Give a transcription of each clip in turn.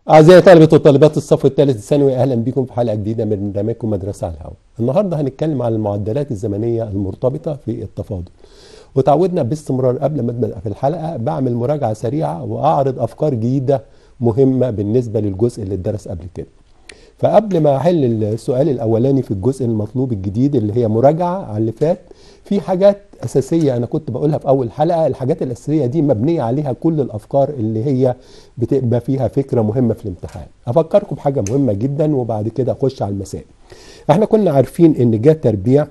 أعزائي طلبة وطالبات الصف الثالث الثانوي أهلا بكم في حلقة جديدة من برنامجكم مدرسة على الهواء. النهارده هنتكلم عن المعدلات الزمنية المرتبطة في التفاضل. وتعودنا باستمرار قبل ما أبدأ في الحلقة بعمل مراجعة سريعة وأعرض أفكار جديدة مهمة بالنسبة للجزء اللي اتدرس قبل كده. فقبل ما أحل السؤال الأولاني في الجزء المطلوب الجديد اللي هي مراجعة على اللي فات في حاجات أساسية أنا كنت بقولها في أول حلقة الحاجات الأساسية دي مبنية عليها كل الأفكار اللي هي بتبقى فيها فكرة مهمة في الامتحان أفكركم بحاجة مهمة جدا وبعد كده أخش على المسائل احنا كنا عارفين إن جا تربيع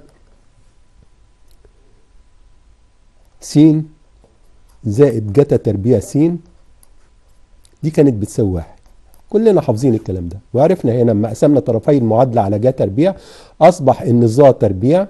س زائد جتا تربيع س دي كانت بتساوي واحد كلنا حافظين الكلام ده وعرفنا هنا لما قسمنا طرفي المعادلة على جا تربيع أصبح إن ظا تربيع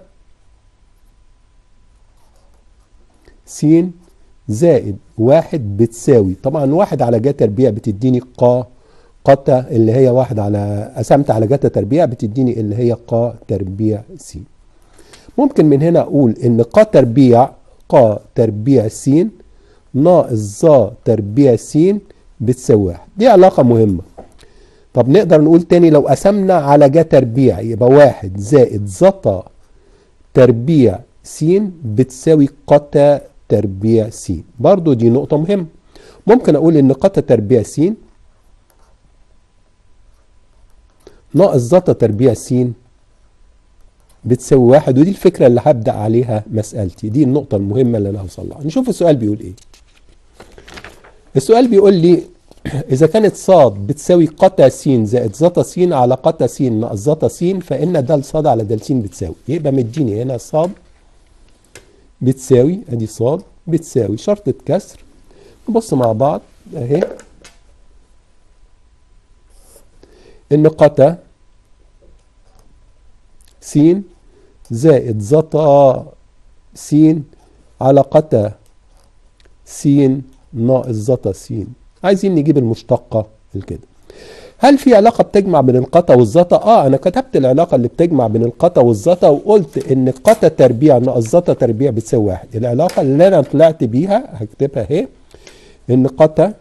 س زائد واحد بتساوي طبعا واحد على جا تربيع بتديني قا قتا اللي هي واحد على قسمت على جتا تربيع بتديني اللي هي قا تربيع س ممكن من هنا اقول ان قا تربيع قا تربيع س ناقص ظا تربيع س بتساوي واحد دي علاقة مهمة طب نقدر نقول تاني لو قسمنا على جا تربيع يبقى واحد زائد زتا تربيع س بتساوي قتا تربيع س برضو دي نقطة مهمة ممكن أقول إن قتا تربيع س ناقص زتا تربيع س بتساوي واحد ودي الفكرة اللي هبدأ عليها مسألتي دي النقطة المهمة اللي أنا هوصل لها نشوف السؤال بيقول إيه السؤال بيقول لي إذا كانت ص بتساوي قتا س زائد زتا س على قتا س ناقص زتا س فإن د ص على د س بتساوي يبقى مديني هنا ص بتساوي ادي ص بتساوي شرطة كسر نبص مع بعض اهي ان قتا س زائد زتا س على قتا س ناقص زتا س عايزين نجيب المشتقة الكده هل في علاقة بتجمع بين القطا والزتا؟ اه انا كتبت العلاقة اللي بتجمع بين القطا والزتا وقلت ان قطا تربيع ناقص زتا تربيع بتساوي واحد، العلاقة اللي انا طلعت بيها هكتبها اهي ان قطا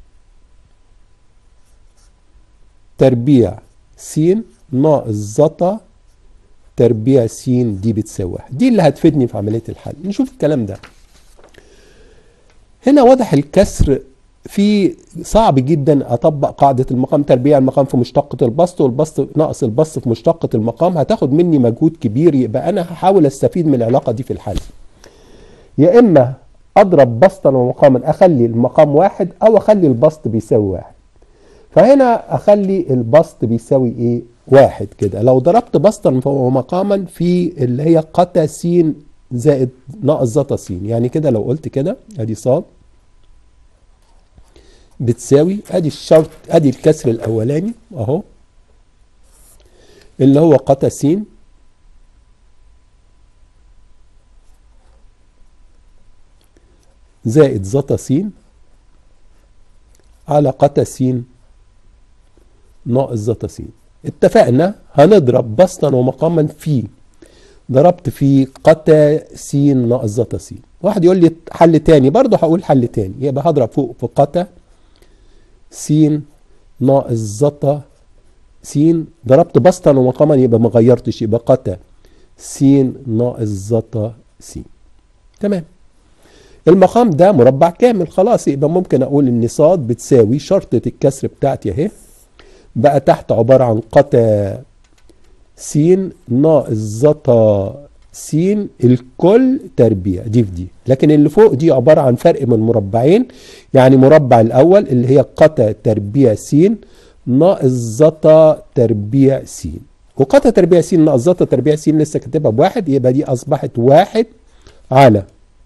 تربيع س ناقص زتا تربيع س دي بتساوي واحد، دي اللي هتفيدني في عملية الحل، نشوف الكلام ده. هنا واضح الكسر في صعب جدا اطبق قاعده المقام تربيع المقام في مشتقه البسط والبسط ناقص البسط في مشتقه المقام هتاخد مني مجهود كبير يبقى انا هحاول استفيد من العلاقه دي في الحل يا اما اضرب بسطا ومقاما اخلي المقام واحد او اخلي البسط بيساوي واحد فهنا اخلي البسط بيساوي ايه واحد كده لو ضربت بسطا ومقاما في اللي هي قتا س زائد ناقص زتا س يعني كده لو قلت كده ادي صاد بتساوي ادي الشرط ادي الكسر الاولاني اهو اللي هو قتا س زائد زتا س على قتا س ناقص زتا س اتفقنا هنضرب بسطا ومقاما في ضربت في قتا س ناقص زتا س واحد يقول لي حل تاني برضه هقول حل تاني يبقى هضرب فوق في قتا س ناقص زتا س ضربت بسطا ومقاما يبقى ما غيرتش يبقى قتا س ناقص زتا س تمام المقام ده مربع كامل خلاص يبقى ممكن اقول ان ص بتساوي شرطة الكسر بتاعتي اهي بقى تحت عبارة عن قتا س ناقص زتا س الكل تربيع دي في دي لكن اللي فوق دي عبارة عن فرق من مربعين يعني مربع الأول اللي هي قتا تربيع س ناقص زتا تربيع س وقتا تربيع س ناقص زتا تربيع س لسه كاتبها بواحد يبقى دي أصبحت واحد على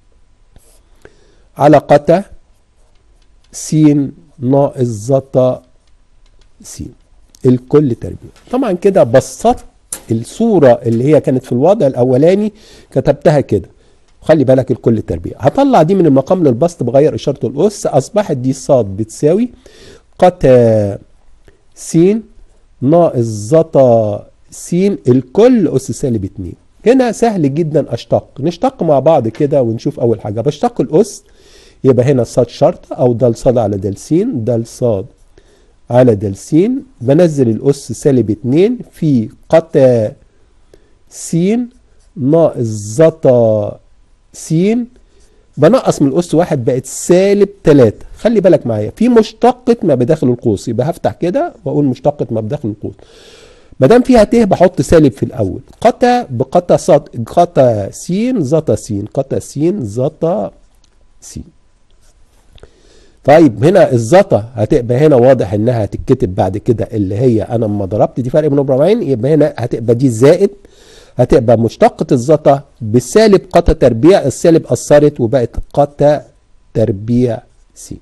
على قتا س ناقص زتا س الكل تربيع طبعا كده بسطت الصورة اللي هي كانت في الوضع الأولاني كتبتها كده خلي بالك الكل تربيع هطلع دي من المقام للبسط بغير إشارة الأس أصبحت دي ص بتساوي قتا س ناقص زتا س الكل أس سالب 2 هنا سهل جدا أشتق نشتق مع بعض كده ونشوف أول حاجة بشتق الأس يبقى هنا صاد شرط أو د صاد على د س د صاد على د س بنزل الأس سالب اتنين في قتا س ناقص زتا س بنقص من الأس واحد بقت سالب تلاتة خلي بالك معايا في مشتقة ما بداخل القوس يبقى هفتح كده وأقول مشتقة ما بداخل القوس ما دام فيها ت بحط سالب في الأول قتا بقتا صاد قتا س زتا س قتا س زتا س طيب هنا الزتا هتبقى هنا واضح انها هتتكتب بعد كده اللي هي انا لما ضربت دي فرق بين مربعين يبقى هنا هتبقى دي زائد هتبقى مشتقة الزتا بسالب قتا تربيع السالب أثرت وبقت قتا تربيع س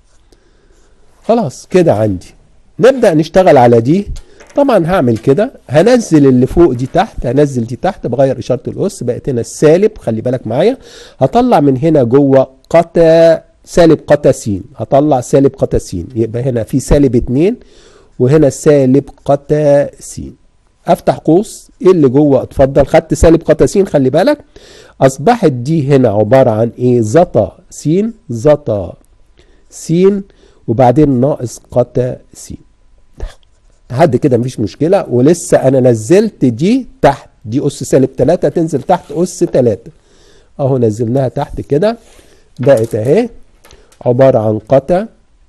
خلاص كده عندي نبدأ نشتغل على دي طبعا هعمل كده هنزل اللي فوق دي تحت هنزل دي تحت بغير إشارة الأس بقت هنا السالب خلي بالك معايا هطلع من هنا جوه قتا سالب قتا س هطلع سالب قتا س يبقى هنا في سالب اتنين وهنا سالب قتا س افتح قوس ايه اللي جوه اتفضل خدت سالب قتا س خلي بالك اصبحت دي هنا عباره عن ايه زتا س زتا س وبعدين ناقص قتا س لحد كده مفيش مشكله ولسه انا نزلت دي تحت دي اس سالب 3 تنزل تحت اس 3 اهو نزلناها تحت كده بقت اهي عباره عن قتا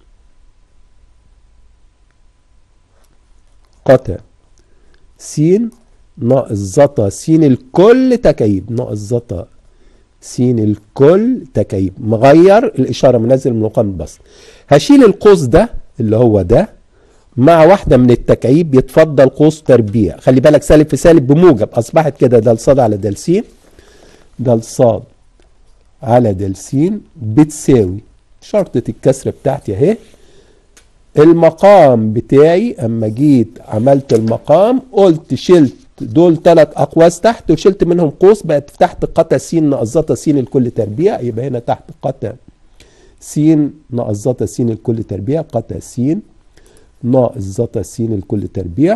قتا س ناقص زتا س الكل تكعيب ناقص زتا س الكل تكعيب مغير الاشاره منزل من مقام البسط هشيل القوس ده اللي هو ده مع واحده من التكعيب يتفضل قوس تربيع خلي بالك سالب في سالب بموجب اصبحت كده د ص على د س د ص على د س بتساوي شرطه الكسر بتاعتي اهي المقام بتاعي اما جيت عملت المقام قلت شلت دول ثلاث اقواس تحت وشلت منهم قوس بقت تحت قتا س ناقص زتا س الكل تربيع يبقى هنا تحت قتا س ناقص زتا س الكل تربيع قتا س ناقص زتا س الكل تربيع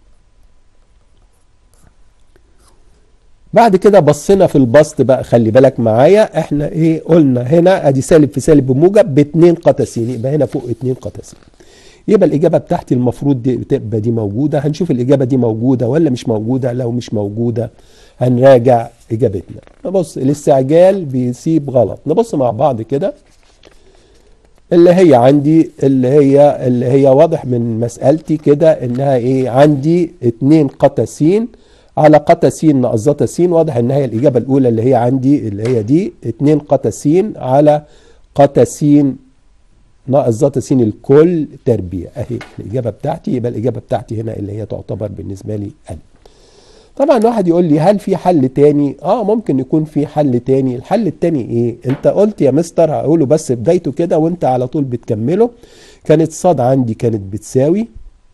بعد كده بصينا في البسط بقى خلي بالك معايا احنا ايه قلنا هنا ادي سالب في سالب بموجب ب 2 قتا س يبقى هنا فوق 2 قتا س يبقى الاجابه بتاعتي المفروض دي تبقى دي موجوده هنشوف الاجابه دي موجوده ولا مش موجوده لو مش موجوده هنراجع اجابتنا نبص الاستعجال بيسيب غلط نبص مع بعض كده اللي هي عندي اللي هي اللي هي واضح من مسألتي كده انها ايه عندي 2 قتا س على قتا س ناقص زتا س واضح انها هي الاجابه الاولى اللي هي عندي اللي هي دي 2 قتا س على قتا س ناقص زتا س الكل تربيع اهي الاجابه بتاعتي يبقى الاجابه بتاعتي هنا اللي هي تعتبر بالنسبه لي ال طبعا واحد يقول لي هل في حل تاني اه ممكن يكون في حل تاني الحل التاني ايه انت قلت يا مستر هقوله بس بدايته كده وانت على طول بتكمله كانت صاد عندي كانت بتساوي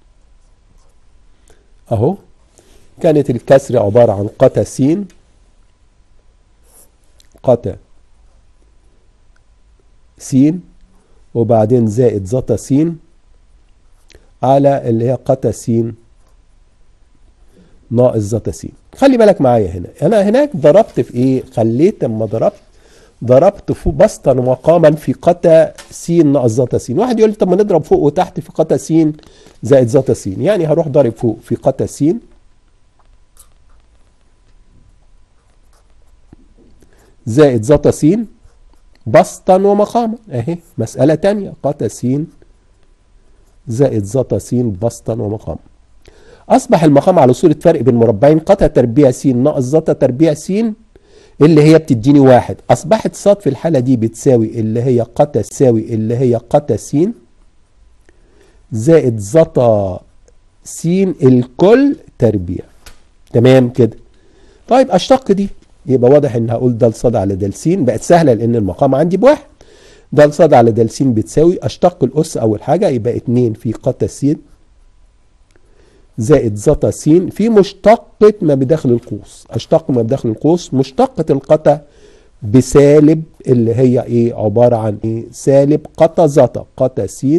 اهو كانت الكسر عبارة عن قتا س قتا س وبعدين زائد زتا س على اللي هي قتا س ناقص زتا س خلي بالك معايا هنا انا هناك ضربت في ايه خليت اما ضربت ضربت فوق بسطا ومقاما في قتا س ناقص زتا س واحد يقول لي طب ما نضرب فوق وتحت في قتا س زائد زتا س يعني هروح ضارب فوق في قتا س زائد زتا س بسطا ومقاما اهي مسألة تانية قتا س زائد زتا س بسطا ومقاما أصبح المقام على صورة فرق بين مربعين قتا تربيع س ناقص زتا تربيع س اللي هي بتديني واحد أصبحت صاد في الحالة دي بتساوي اللي هي قتا تساوي اللي هي قتا س زائد زتا س الكل تربيع تمام كده طيب أشتق دي يبقى واضح ان هقول د ص على د س بقت سهله لان المقام عندي بواحد د ص على د س بتساوي اشتق الاس اول حاجه يبقى 2 في قتا س زائد زتا س في مشتقة ما بداخل القوس اشتق ما بداخل القوس مشتقة القتا بسالب اللي هي ايه عبارة عن ايه سالب قتا زتا قتا س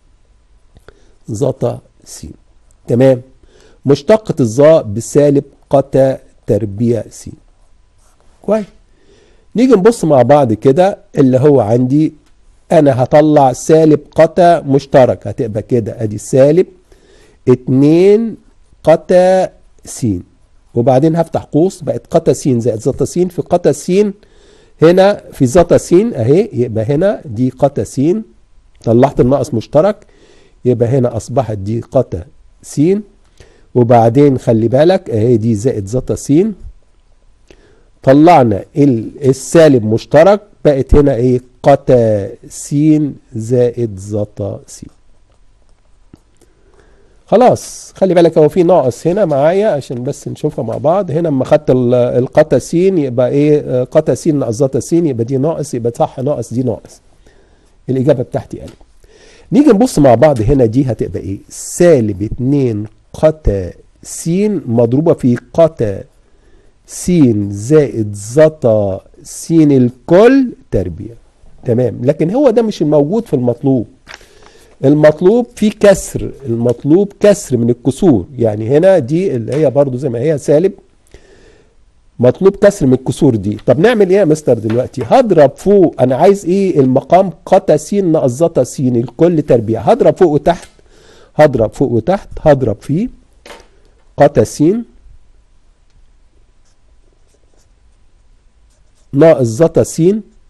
زتا س تمام مشتقة الظا بسالب قتا تربيع س كويس نيجي نبص مع بعض كده اللي هو عندي انا هطلع سالب قتا مشترك هتبقى كده ادي سالب اتنين قتا س وبعدين هفتح قوس بقت قتا س زائد زتا س في قتا س هنا في زتا س اهي يبقى هنا دي قتا س طلعت الناقص مشترك يبقى هنا اصبحت دي قتا س وبعدين خلي بالك اهي دي زائد زتا س طلعنا السالب مشترك بقت هنا ايه قتا س زائد زتا س خلاص خلي بالك هو في ناقص هنا معايا عشان بس نشوفها مع بعض هنا اما خدت القتا س يبقى ايه قتا س ناقص زتا س يبقى دي ناقص يبقى صح ناقص دي ناقص الاجابه بتاعتي الف نيجي نبص مع بعض هنا دي هتبقى ايه سالب 2 قتا س مضروبه في قتا س زائد زتا س الكل تربيع تمام لكن هو ده مش الموجود في المطلوب المطلوب في كسر المطلوب كسر من الكسور يعني هنا دي اللي هي برضو زي ما هي سالب مطلوب كسر من الكسور دي طب نعمل ايه يا مستر دلوقتي هضرب فوق انا عايز ايه المقام قتا س ناقص زتا س الكل تربيع هضرب فوق وتحت هضرب فوق وتحت هضرب فيه قتا س ناقص زتا س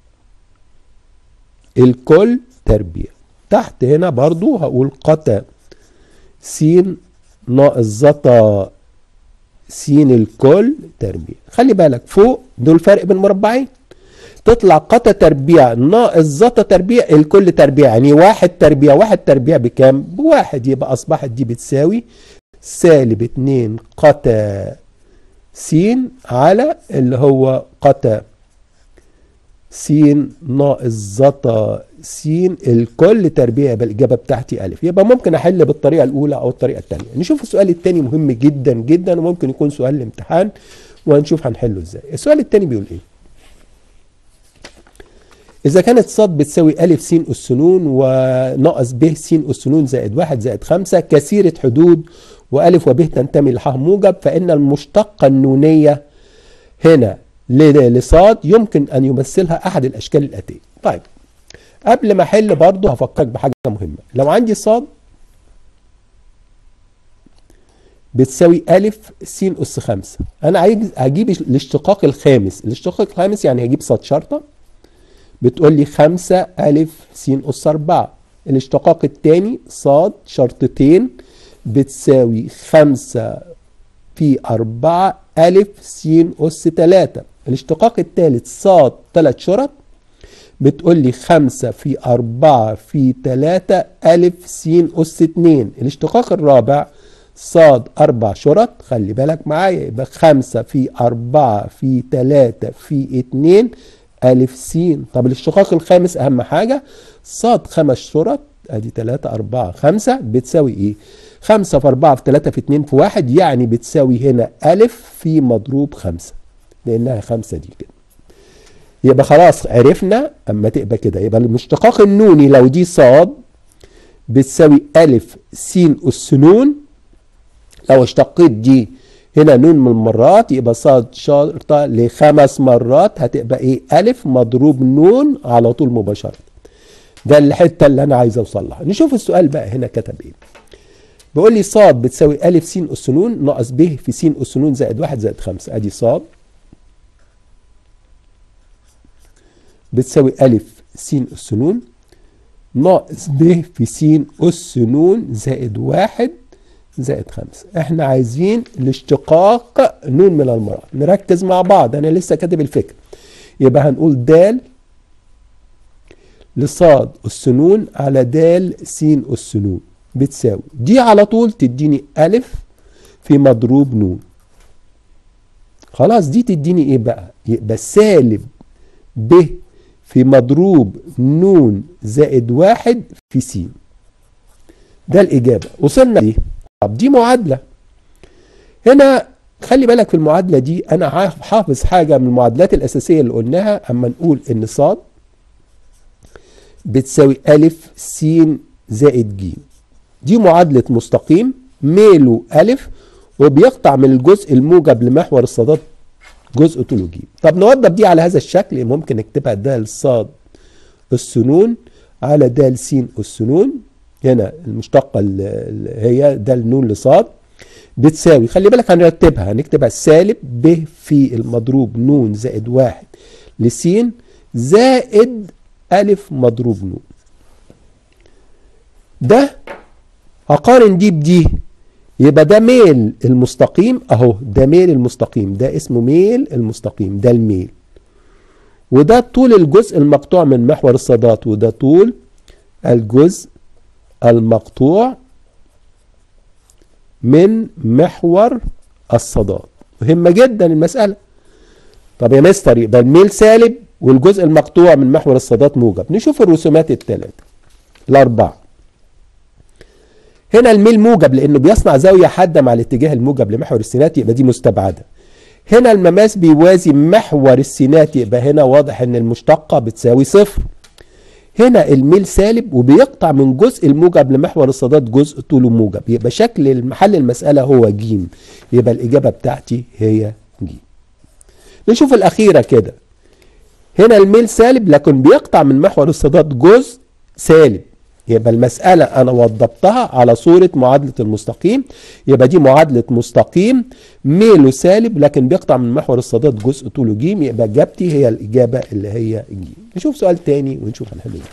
الكل تربيع تحت هنا برضو هقول قتا س ناقص زتا س الكل تربيع خلي بالك فوق دول فرق بين مربعين تطلع قتا تربيع ناقص زتا تربيع الكل تربيع يعني واحد تربيع واحد تربيع بكام بواحد يبقى اصبحت دي بتساوي سالب اتنين قتا س على اللي هو قتا س ناقص زتا س الكل تربيع يبقى الاجابه بتاعتي الف يبقى ممكن احل بالطريقه الاولى او الطريقه الثانيه نشوف السؤال الثاني مهم جدا جدا وممكن يكون سؤال الامتحان وهنشوف هنحله ازاي السؤال الثاني بيقول ايه إذا كانت ص بتساوي أ س أس ن وناقص ب س أس ن زائد واحد زائد خمسة كثيرة حدود وألف وب تنتمي لح موجب فإن المشتقة النونية هنا لصاد يمكن أن يمثلها أحد الأشكال الآتية طيب قبل ما أحل برضه هفكرك بحاجة مهمة لو عندي صاد بتساوي أ س أس خمسة أنا عايز هجيب الاشتقاق الخامس الاشتقاق الخامس يعني هجيب صاد شرطة بتقول لي خمسة أ س أس أربعة الاشتقاق الثاني صاد شرطتين بتساوي خمسة في أربعة أ س أس تلاتة الاشتقاق الثالث صاد تلات شرط بتقول لي خمسة في أربعة في تلاتة أ س أس اتنين الاشتقاق الرابع صاد أربع شرط خلي بالك معايا يبقى خمسة في أربعة في تلاتة في اتنين ألف س طب الاشتقاق الخامس أهم حاجة صاد خمس شرط أدي تلاتة أربعة خمسة بتساوي إيه؟ خمسة في أربعة في تلاتة في اتنين في واحد يعني بتساوي هنا ألف في مضروب خمسة لأنها خمسة دي كده يبقى خلاص عرفنا أما تبقى كده يبقى الاشتقاق النوني لو دي صاد بتساوي ألف س أس نون لو اشتقيت دي هنا نون من المرات يبقى صاد شرطة لخمس مرات هتبقى ايه ألف مضروب نون على طول مباشرة ده الحتة اللي أنا عايز أوصل لها نشوف السؤال بقى هنا كتب ايه بيقول لي صاد بتساوي ألف س أس نون ناقص ب في س أس نون زائد واحد زائد خمسة أدي صاد بتساوي ألف س أس نون ناقص ب في س أس نون زائد واحد زائد خمسة احنا عايزين الاشتقاق نون من المرأة نركز مع بعض انا لسه كاتب الفكرة يبقى هنقول د لصاد السنون على د س السنون بتساوي دي على طول تديني ألف في مضروب نون خلاص دي تديني ايه بقى يبقى سالب ب في مضروب نون زائد واحد في س ده الإجابة وصلنا ليه طب دي معادلة هنا خلي بالك في المعادلة دي أنا حافظ حاجة من المعادلات الأساسية اللي قلناها أما نقول إن صاد بتساوي ألف س زائد ج دي معادلة مستقيم ميله ألف وبيقطع من الجزء الموجب لمحور الصادات جزء طوله ج طب نوضب دي على هذا الشكل ممكن نكتبها ده الصاد السنون على د س أس ن هنا المشتقة اللي هي د ن لصاد بتساوي خلي بالك هنرتبها هنكتبها سالب ب في المضروب ن زائد واحد لس زائد ألف مضروب ن ده هقارن دي بدي يبقى ده ميل المستقيم اهو ده ميل المستقيم ده اسمه ميل المستقيم ده الميل وده طول الجزء المقطوع من محور الصادات وده طول الجزء المقطوع من محور الصادات مهمة جدا المسألة طب يا مستر يبقى الميل سالب والجزء المقطوع من محور الصادات موجب نشوف الرسومات الثلاثة الأربعة هنا الميل موجب لأنه بيصنع زاوية حادة مع الاتجاه الموجب لمحور السينات يبقى دي مستبعدة هنا المماس بيوازي محور السينات يبقى هنا واضح ان المشتقة بتساوي صفر هنا الميل سالب وبيقطع من جزء الموجب لمحور الصادات جزء طوله موجب يبقى شكل محل المسألة هو ج يبقى الإجابة بتاعتي هي ج نشوف الأخيرة كده هنا الميل سالب لكن بيقطع من محور الصادات جزء سالب يبقى المسألة أنا وضبطها على صورة معادلة المستقيم يبقى دي معادلة مستقيم ميله سالب لكن بيقطع من محور الصادات جزء طوله ج يبقى إجابتي هي الإجابة اللي هي ج نشوف سؤال تاني ونشوف هنحل ايه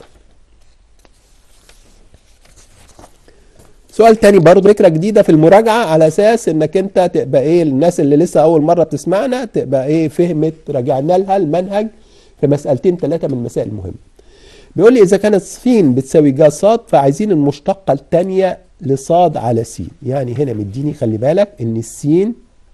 سؤال تاني برضه فكرة جديدة في المراجعة على أساس إنك أنت تبقى إيه الناس اللي لسه أول مرة بتسمعنا تبقى إيه فهمت راجعنا لها المنهج في مسألتين ثلاثة من المسائل المهمة. بيقول لي إذا كانت س بتساوي ج ص فعايزين المشتقة الثانية لصاد على س يعني هنا مديني خلي بالك إن السين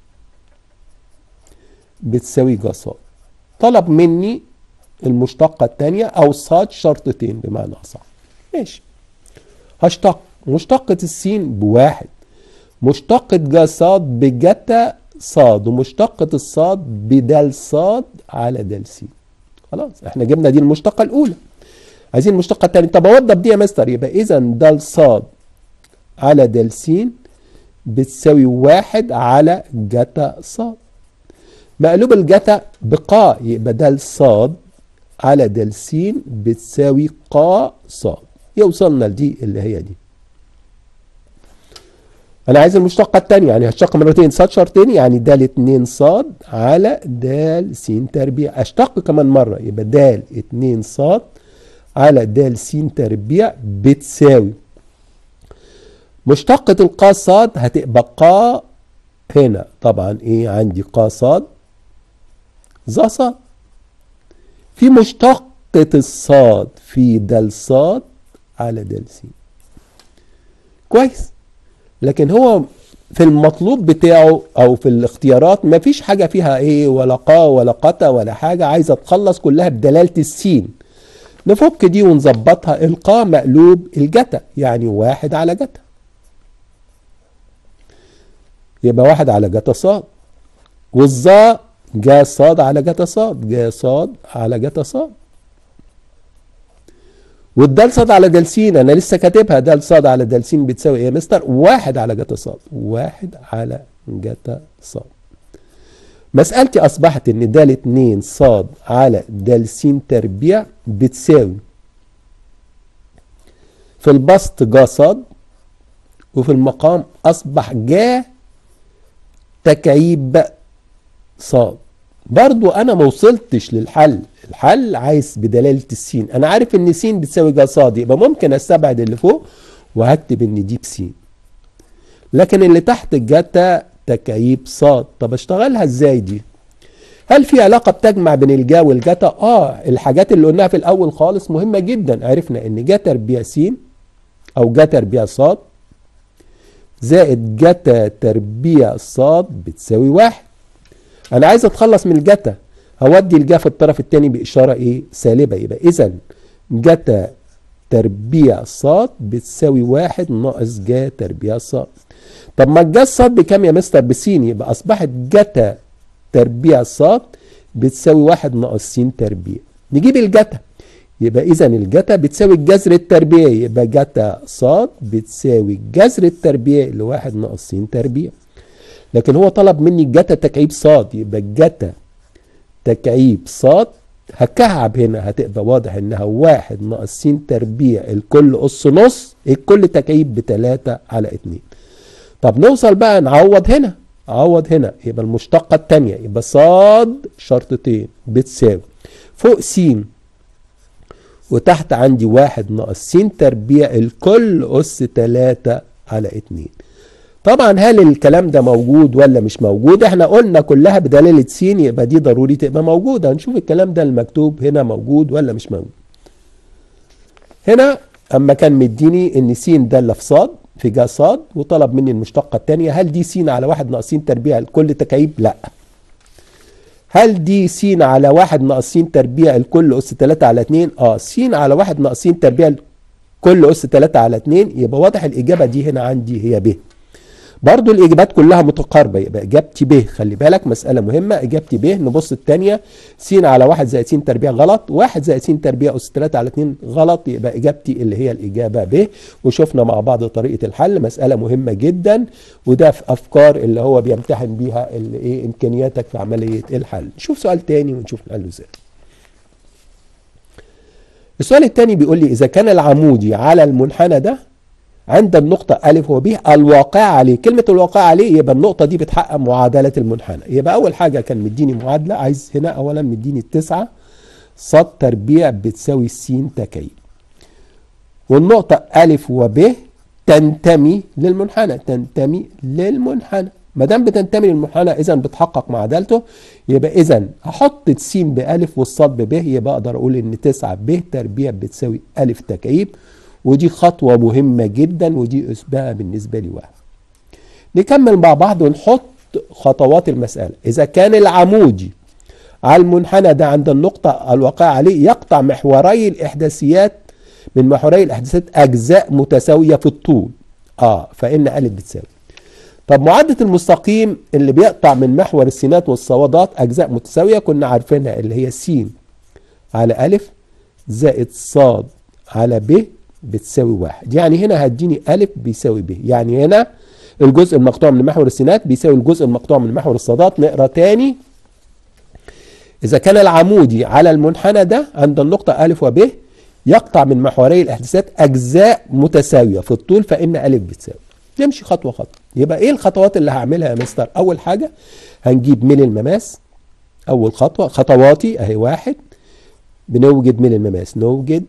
بتساوي ج ص طلب مني المشتقة الثانية أو صاد شرطتين بمعنى أصح ماشي هشتق مشتقة السين بواحد مشتقة ج صاد بجتا صاد ومشتقة الصاد بدال صاد على دال س خلاص احنا جبنا دي المشتقة الأولى عايزين المشتقة الثانية طب أوضب دي يا مستر يبقى إذا دال صاد على دال س بتساوي واحد على جتا صاد مقلوب الجتا بقاء يبقى دال صاد على دال س بتساوي قا صاد يوصلنا لدي اللي هي دي انا عايز المشتقه الثانيه يعني هشتق مرتين صاد شرطين يعني دال 2 صاد على دال س تربيع اشتق كمان مره يبقى دال 2 صاد على دال س تربيع بتساوي مشتقة القا صاد هتبقى قا هنا طبعا ايه عندي قا صاد ظ صاد في مشتقة الصاد في دال صاد على دال س كويس لكن هو في المطلوب بتاعه او في الاختيارات ما فيش حاجة فيها ايه ولا قا ولا قتا ولا حاجة عايزة تخلص كلها بدلالة السين نفك دي ونظبطها القا مقلوب الجتا يعني واحد على جتا يبقى واحد على جتا صاد والظا جا صاد على جتا صاد جا صاد على جتا صاد والدال صاد على دال س انا لسه كاتبها دال صاد على دال س بتساوي ايه يا مستر؟ واحد على جتا صاد واحد على جتا صاد مسألتي أصبحت إن دال 2 صاد على دال س تربيع بتساوي في البسط جا صاد وفي المقام أصبح جا تكعيب صاد برضو أنا ما وصلتش للحل الحل عايز بدلالة السين أنا عارف إن س بتساوي جا صاد يبقى ممكن أستبعد اللي فوق وهكتب إن دي بسين لكن اللي تحت جتا تكعيب صاد طب اشتغلها ازاي دي هل في علاقة بتجمع بين الجا والجتا اه الحاجات اللي قلناها في الاول خالص مهمة جدا عرفنا ان جا تربيع س او جا تربيع صاد زائد جتا تربيع صاد بتساوي واحد انا عايز اتخلص من الجتا هودي الجا في الطرف الثاني باشارة ايه سالبة يبقى اذا جتا تربيع صاد بتساوي واحد ناقص جا تربيع صاد طب ما الجا صاد بكام يا مستر بسين يبقى اصبحت جتا تربيع صاد بتساوي واحد ناقص س تربيع نجيب الجتا يبقى اذا الجتا بتساوي الجذر التربيعي يبقى جتا صاد بتساوي الجذر التربيعي لواحد ناقص س تربيع لكن هو طلب مني جتا تكعيب صاد يبقى جتا تكعيب صاد هكعب هنا هتبقى واضح انها واحد ناقص س تربيع الكل اس نص الكل تكعيب بتلاتة على اتنين طب نوصل بقى نعوض هنا عوض هنا يبقى المشتقة التانية يبقى صاد شرطتين بتساوي فوق س وتحت عندي واحد ناقص س تربيع الكل أس تلاتة على اتنين طبعا هل الكلام ده موجود ولا مش موجود احنا قلنا كلها بدلالة س يبقى دي ضروري تبقى موجودة هنشوف الكلام ده المكتوب هنا موجود ولا مش موجود هنا اما كان مديني ان س دالة في صاد في جا صاد وطلب مني المشتقة التانية هل دي س على واحد ناقص س تربيع الكل تكعيب لا هل دي س على واحد ناقص س تربيع الكل أس تلاتة على اتنين اه س على واحد ناقص س تربيع الكل أس تلاتة على اتنين يبقى واضح الإجابة دي هنا عندي هي ب برضو الإجابات كلها متقاربة يبقى إجابتي ب خلي بالك مسألة مهمة إجابتي ب نبص التانية س على واحد زائد س تربيع غلط واحد زائد س تربيع أس تلاتة على اتنين غلط يبقى إجابتي اللي هي الإجابة ب وشفنا مع بعض طريقة الحل مسألة مهمة جدا وده في أفكار اللي هو بيمتحن بيها اللي إيه إمكانياتك في عملية الحل نشوف سؤال تاني ونشوف نحله إزاي السؤال التاني بيقول لي إذا كان العمودي على المنحنى ده عند النقطة ألف وب الواقع عليه كلمة الواقع عليه يبقى النقطة دي بتحقق معادلة المنحنى يبقى أول حاجة كان مديني معادلة عايز هنا أولا مديني التسعة صاد تربيع بتساوي س تكعيب والنقطة ألف وب تنتمي للمنحنى تنتمي للمنحنى ما دام بتنتمي للمنحنى اذا بتحقق معادلته يبقى اذا هحط س بألف والصاد بب يبقى اقدر اقول ان 9 ب تربيع بتساوي ألف تكعيب ودي خطوة مهمة جدا ودي اسمها بالنسبة لي واحد نكمل مع بعض ونحط خطوات المسألة إذا كان العمودي على المنحنى ده عند النقطة الواقعة عليه يقطع محوري الإحداثيات من محوري الإحداثيات أجزاء متساوية في الطول آه فإن أ بتساوي طب معادلة المستقيم اللي بيقطع من محور السينات والصوادات أجزاء متساوية كنا عارفينها اللي هي س على أ زائد ص على ب بتساوي واحد يعني هنا هديني أ بيساوي ب يعني هنا الجزء المقطوع من محور السينات بيساوي الجزء المقطوع من محور الصادات نقرا تاني إذا كان العمودي على المنحنى ده عند النقطة أ وب يقطع من محوري الإحداثات أجزاء متساوية في الطول فإن أ بتساوي نمشي خطوة خطوة يبقى إيه الخطوات اللي هعملها يا مستر أول حاجة هنجيب ميل المماس أول خطوة خطواتي أهي واحد بنوجد ميل المماس نوجد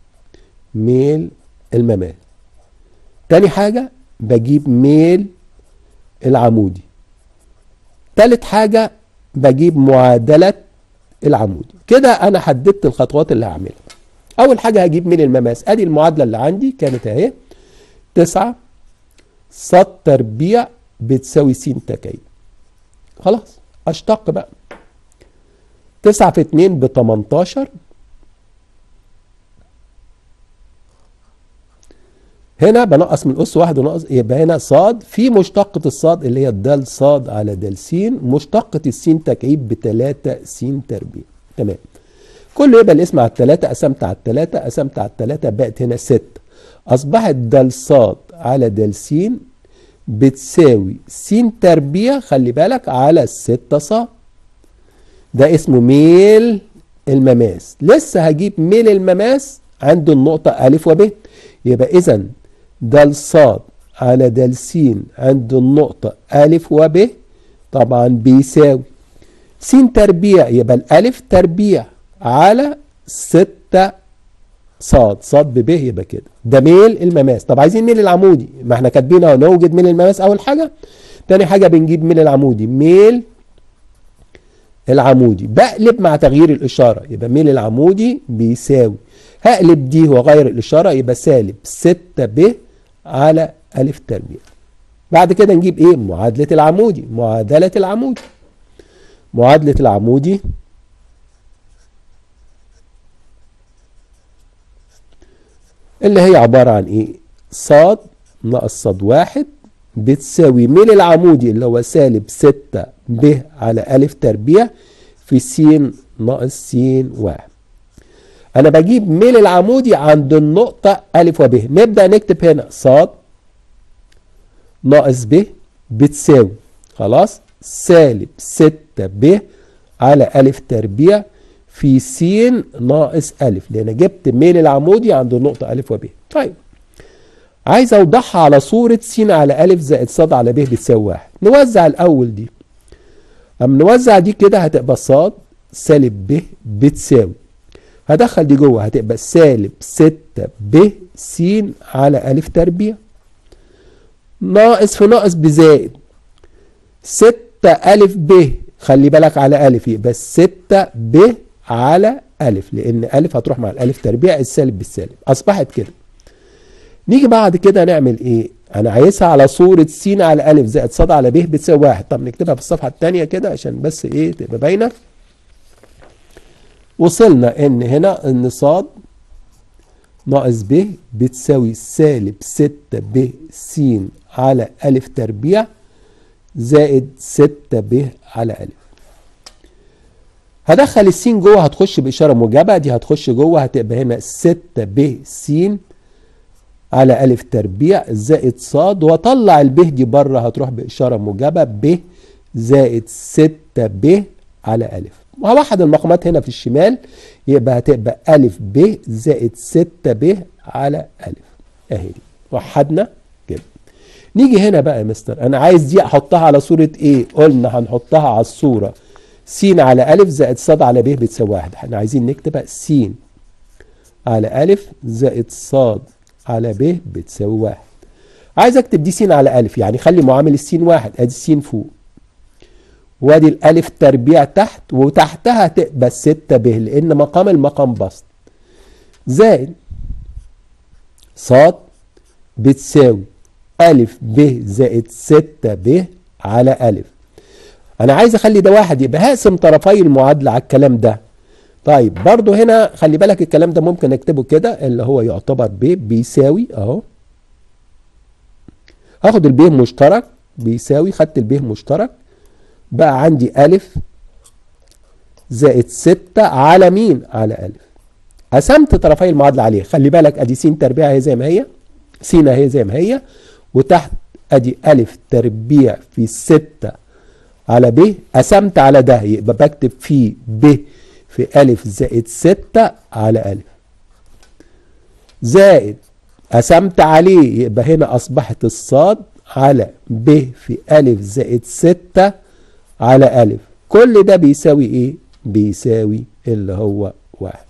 ميل المماس تاني حاجة بجيب ميل العمودي تالت حاجة بجيب معادلة العمودي كده أنا حددت الخطوات اللي هعملها أول حاجة هجيب ميل المماس أدي المعادلة اللي عندي كانت أهي تسعة صاد تربيع بتساوي س تكعيب خلاص أشتق بقى تسعة في اتنين بتمنتاشر هنا بنقص من أس واحد ونقص يبقى هنا صاد في مشتقة الصاد اللي هي الدال صاد على دال س مشتقة السين تكعيب بتلاتة س تربيع تمام كله يبقى الاسم على التلاتة قسمت على التلاتة قسمت على التلاتة بقت هنا ستة أصبحت دال صاد على دال س بتساوي س تربيع خلي بالك على الستة صاد ده اسمه ميل المماس لسه هجيب ميل المماس عند النقطة أ وب يبقى إذا د صاد على د س عند النقطة أ وب طبعا بيساوي س تربيع يبقى الألف تربيع على ستة صاد صاد بب يبقى كده ده ميل المماس طب عايزين ميل العمودي ما احنا كاتبين اهو نوجد ميل المماس أول حاجة تاني حاجة بنجيب ميل العمودي ميل العمودي بقلب مع تغيير الإشارة يبقى ميل العمودي بيساوي هقلب دي واغير الإشارة يبقى سالب 6 ب على أ تربيع بعد كده نجيب إيه معادلة العمودي معادلة العمودي معادلة العمودي اللي هي عبارة عن إيه صاد ناقص صاد واحد بتساوي ميل العمودي اللي هو سالب 6 ب على أ تربيع في س ناقص س واحد أنا بجيب ميل العمودي عند النقطة أ وب نبدأ نكتب هنا صاد ناقص ب بتساوي خلاص سالب 6 ب على أ تربيع في س ناقص ألف لأن جبت ميل العمودي عند النقطة ألف وب طيب عايز أوضحها على صورة س على ألف زائد ص على ب بتساوي واحد نوزع الأول دي أما نوزع دي كده هتبقى ص سالب ب بتساوي هدخل دي جوه هتبقى سالب ستة ب س على ألف تربيع ناقص في ناقص بزائد ستة ألف ب خلي بالك على ألف يبقى ستة ب على ألف لأن ألف هتروح مع الألف تربيع السالب بالسالب أصبحت كده نيجي بعد كده نعمل إيه؟ أنا عايزها على صورة س على ألف زائد ص على ب بتساوي واحد طب نكتبها في الصفحة التانية كده عشان بس إيه تبقى باينة وصلنا إن هنا إن ص ناقص ب بتساوي سالب ستة ب س على ألف تربيع زائد ستة ب على ألف هدخل السين جوه هتخش بإشارة موجبة دي هتخش جوه هتبقى هنا ستة ب س على ألف تربيع زائد صاد وأطلع الب دي بره هتروح بإشارة موجبة ب زائد ستة ب على ألف وهوحد المقامات هنا في الشمال يبقى هتبقى ألف ب زائد ستة ب على ألف أهي دي وحدنا كده نيجي هنا بقى يا مستر أنا عايز دي أحطها على صورة إيه؟ قلنا هنحطها على الصورة س على ألف زائد ص على ب بتساوي واحد احنا عايزين نكتبها س على ألف زائد ص على ب بتساوي واحد عايز اكتب دي س على ألف يعني خلي معامل السين واحد ادي السين فوق وادي الألف تربيع تحت وتحتها تبقى الستة ب لأن مقام المقام بسط زائد ص بتساوي ألف ب زائد ستة ب على ألف أنا عايز أخلي ده واحد يبقى هقسم طرفي المعادلة على الكلام ده طيب برضو هنا خلي بالك الكلام ده ممكن اكتبه كده اللي هو يعتبر ب بيساوي اهو هاخد الب مشترك بيساوي خدت الب مشترك بقى عندي ألف زائد ستة على مين؟ على ألف قسمت طرفي المعادلة عليه خلي بالك أدي س تربيع هي زي ما هي س هي زي ما هي وتحت أدي ألف تربيع في ستة على ب قسمت على ده يبقى بكتب فيه ب في ألف زائد ستة على ألف زائد قسمت عليه يبقى هنا أصبحت الصاد على ب في ألف زائد ستة على ألف كل ده بيساوي إيه؟ بيساوي اللي هو واحد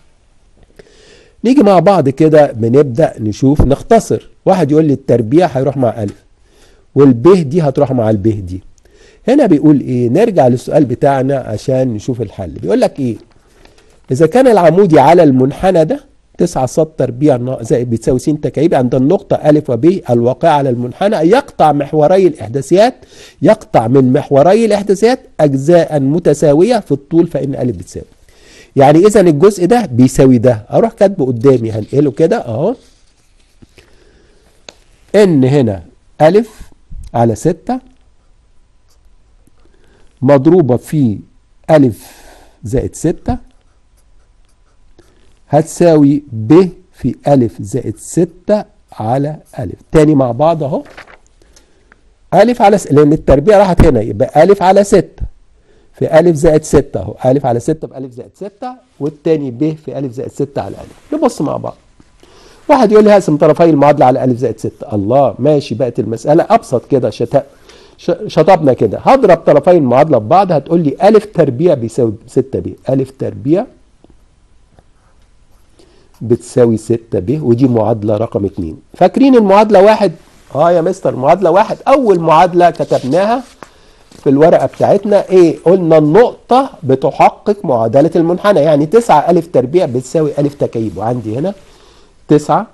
نيجي مع بعض كده بنبدأ نشوف نختصر واحد يقول لي التربيع هيروح مع ألف والب دي هتروح مع الب دي هنا بيقول ايه نرجع للسؤال بتاعنا عشان نشوف الحل بيقول لك ايه اذا كان العمودي على المنحنى ده 9 ص تربيع زائد بتساوي س تكعيب عند النقطة أ وب الواقعة على المنحنى يقطع محوري الإحداثيات يقطع من محوري الإحداثيات أجزاء متساوية في الطول فإن أ بتساوي يعني إذا الجزء ده بيساوي ده أروح كاتبه قدامي هنقله كده أهو إن هنا أ على 6 مضروبة في ألف زائد ستة هتساوي ب في ألف زائد ستة على ألف تاني مع بعض أهو ألف على س... لأن التربيع راحت هنا يبقى ألف على ستة في ألف زائد ستة أهو ألف على ستة بألف زائد ستة والتاني ب في ألف زائد ستة على ألف نبص مع بعض واحد يقول لي هقسم طرفي المعادلة على ألف زائد ستة الله ماشي بقت المسألة أبسط كده شتاء شطبنا كده هضرب طرفي المعادله ببعض هتقول لي الف تربيع بيساوي 6 ب الف تربيع بتساوي 6 ب ودي معادله رقم 2 فاكرين المعادله واحد اه يا مستر المعادله واحد اول معادله كتبناها في الورقه بتاعتنا ايه قلنا النقطه بتحقق معادله المنحنى يعني 9 الف تربيع بتساوي الف تكعيب وعندي هنا 9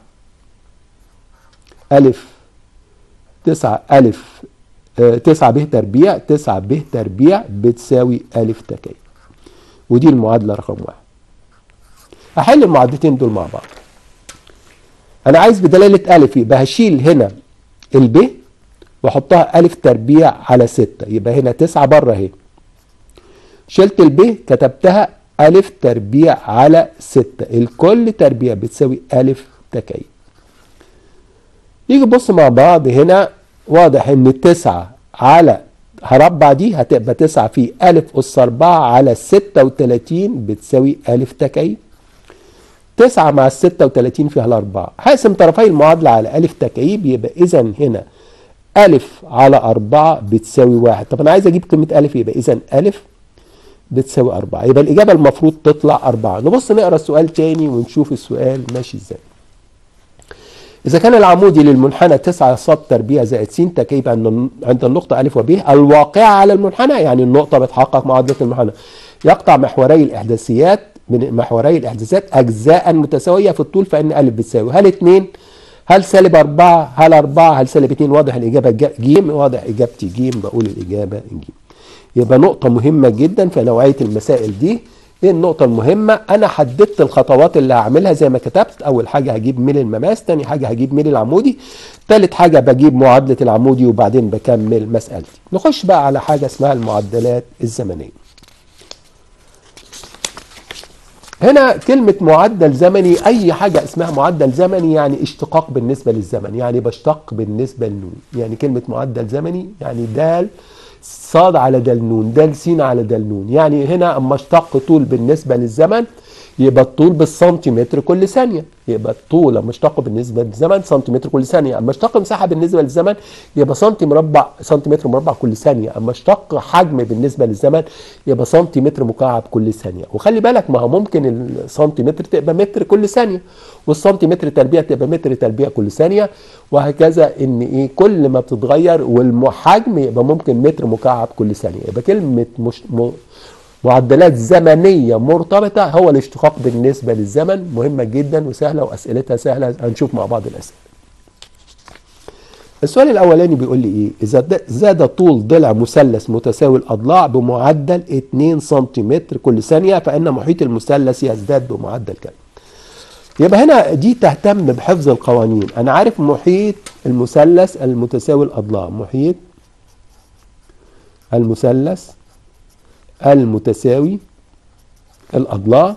الف 9 الف تسعة ب تربيع تسعة ب تربيع بتساوي ألف تكعيب ودي المعادلة رقم واحد هحل المعادلتين دول مع بعض أنا عايز بدلالة ألف يبقى هشيل هنا الب وأحطها ألف تربيع على ستة يبقى هنا تسعة بره أهي شلت الب كتبتها ألف تربيع على ستة الكل تربيع بتساوي ألف تكعيب نيجي نبص مع بعض هنا واضح ان تسعة على هربع دي هتبقى 9 في ألف أس 4 على 36 بتساوي ألف تكعيب 9 مع ال 36 فيها الأربعة هقسم طرفي المعادلة على ألف تكعيب يبقى إذا هنا ألف على أربعة بتساوي واحد طب أنا عايز أجيب قيمة ألف يبقى إذا ألف بتساوي أربعة يبقى الإجابة المفروض تطلع أربعة نبص نقرأ السؤال تاني ونشوف السؤال ماشي إزاي إذا كان العمودي للمنحنى 9 ص تربيع زائد س تكيب عند عند النقطة أ وب الواقعة على المنحنى يعني النقطة بتحقق معادلة المنحنى يقطع محوري الإحداثيات من محوري الإحداثيات أجزاء متساوية في الطول فإن أ بتساوي هل 2 هل سالب 4 هل 4 هل سالب 2 واضح الإجابة ج واضح إجابتي ج بقول الإجابة ج يبقى نقطة مهمة جدا في نوعية المسائل دي ايه النقطة المهمة؟ أنا حددت الخطوات اللي هعملها زي ما كتبت، أول حاجة هجيب ميل المماس، تاني حاجة هجيب ميل العمودي، تالت حاجة بجيب معادلة العمودي وبعدين بكمل مسألتي. نخش بقى على حاجة اسمها المعدلات الزمنية. هنا كلمة معدل زمني أي حاجة اسمها معدل زمني يعني اشتقاق بالنسبة للزمن، يعني بشتق بالنسبة لنون، يعني كلمة معدل زمني يعني دال صاد على دال نون دال س على دال نون يعني هنا اما اشتق طول بالنسبة للزمن يبقى الطول بالسنتيمتر كل ثانية يبقى الطول اما اشتق بالنسبة للزمن سنتيمتر كل ثانية اما اشتق مساحة بالنسبة للزمن يبقى سنتي مربع سنتيمتر مربع كل ثانية اما اشتق حجم بالنسبة للزمن يبقى سنتيمتر مكعب كل ثانية وخلي بالك ما هو ممكن السنتيمتر تبقى متر كل ثانية والسنتيمتر تربيع تبقى متر تربيع كل ثانية وهكذا ان ايه كل ما بتتغير والحجم يبقى ممكن متر مكعب كل ثانية يبقى كلمة مش م... معدلات زمنية مرتبطة هو الاشتقاق بالنسبة للزمن مهمة جدا وسهلة وأسئلتها سهلة هنشوف مع بعض الأسئلة السؤال الأولاني بيقول لي إيه إذا زاد طول ضلع مثلث متساوي الأضلاع بمعدل 2 سنتيمتر كل ثانية فإن محيط المثلث يزداد بمعدل كام يبقى هنا دي تهتم بحفظ القوانين أنا عارف محيط المثلث المتساوي الأضلاع محيط المثلث المتساوي الأضلاع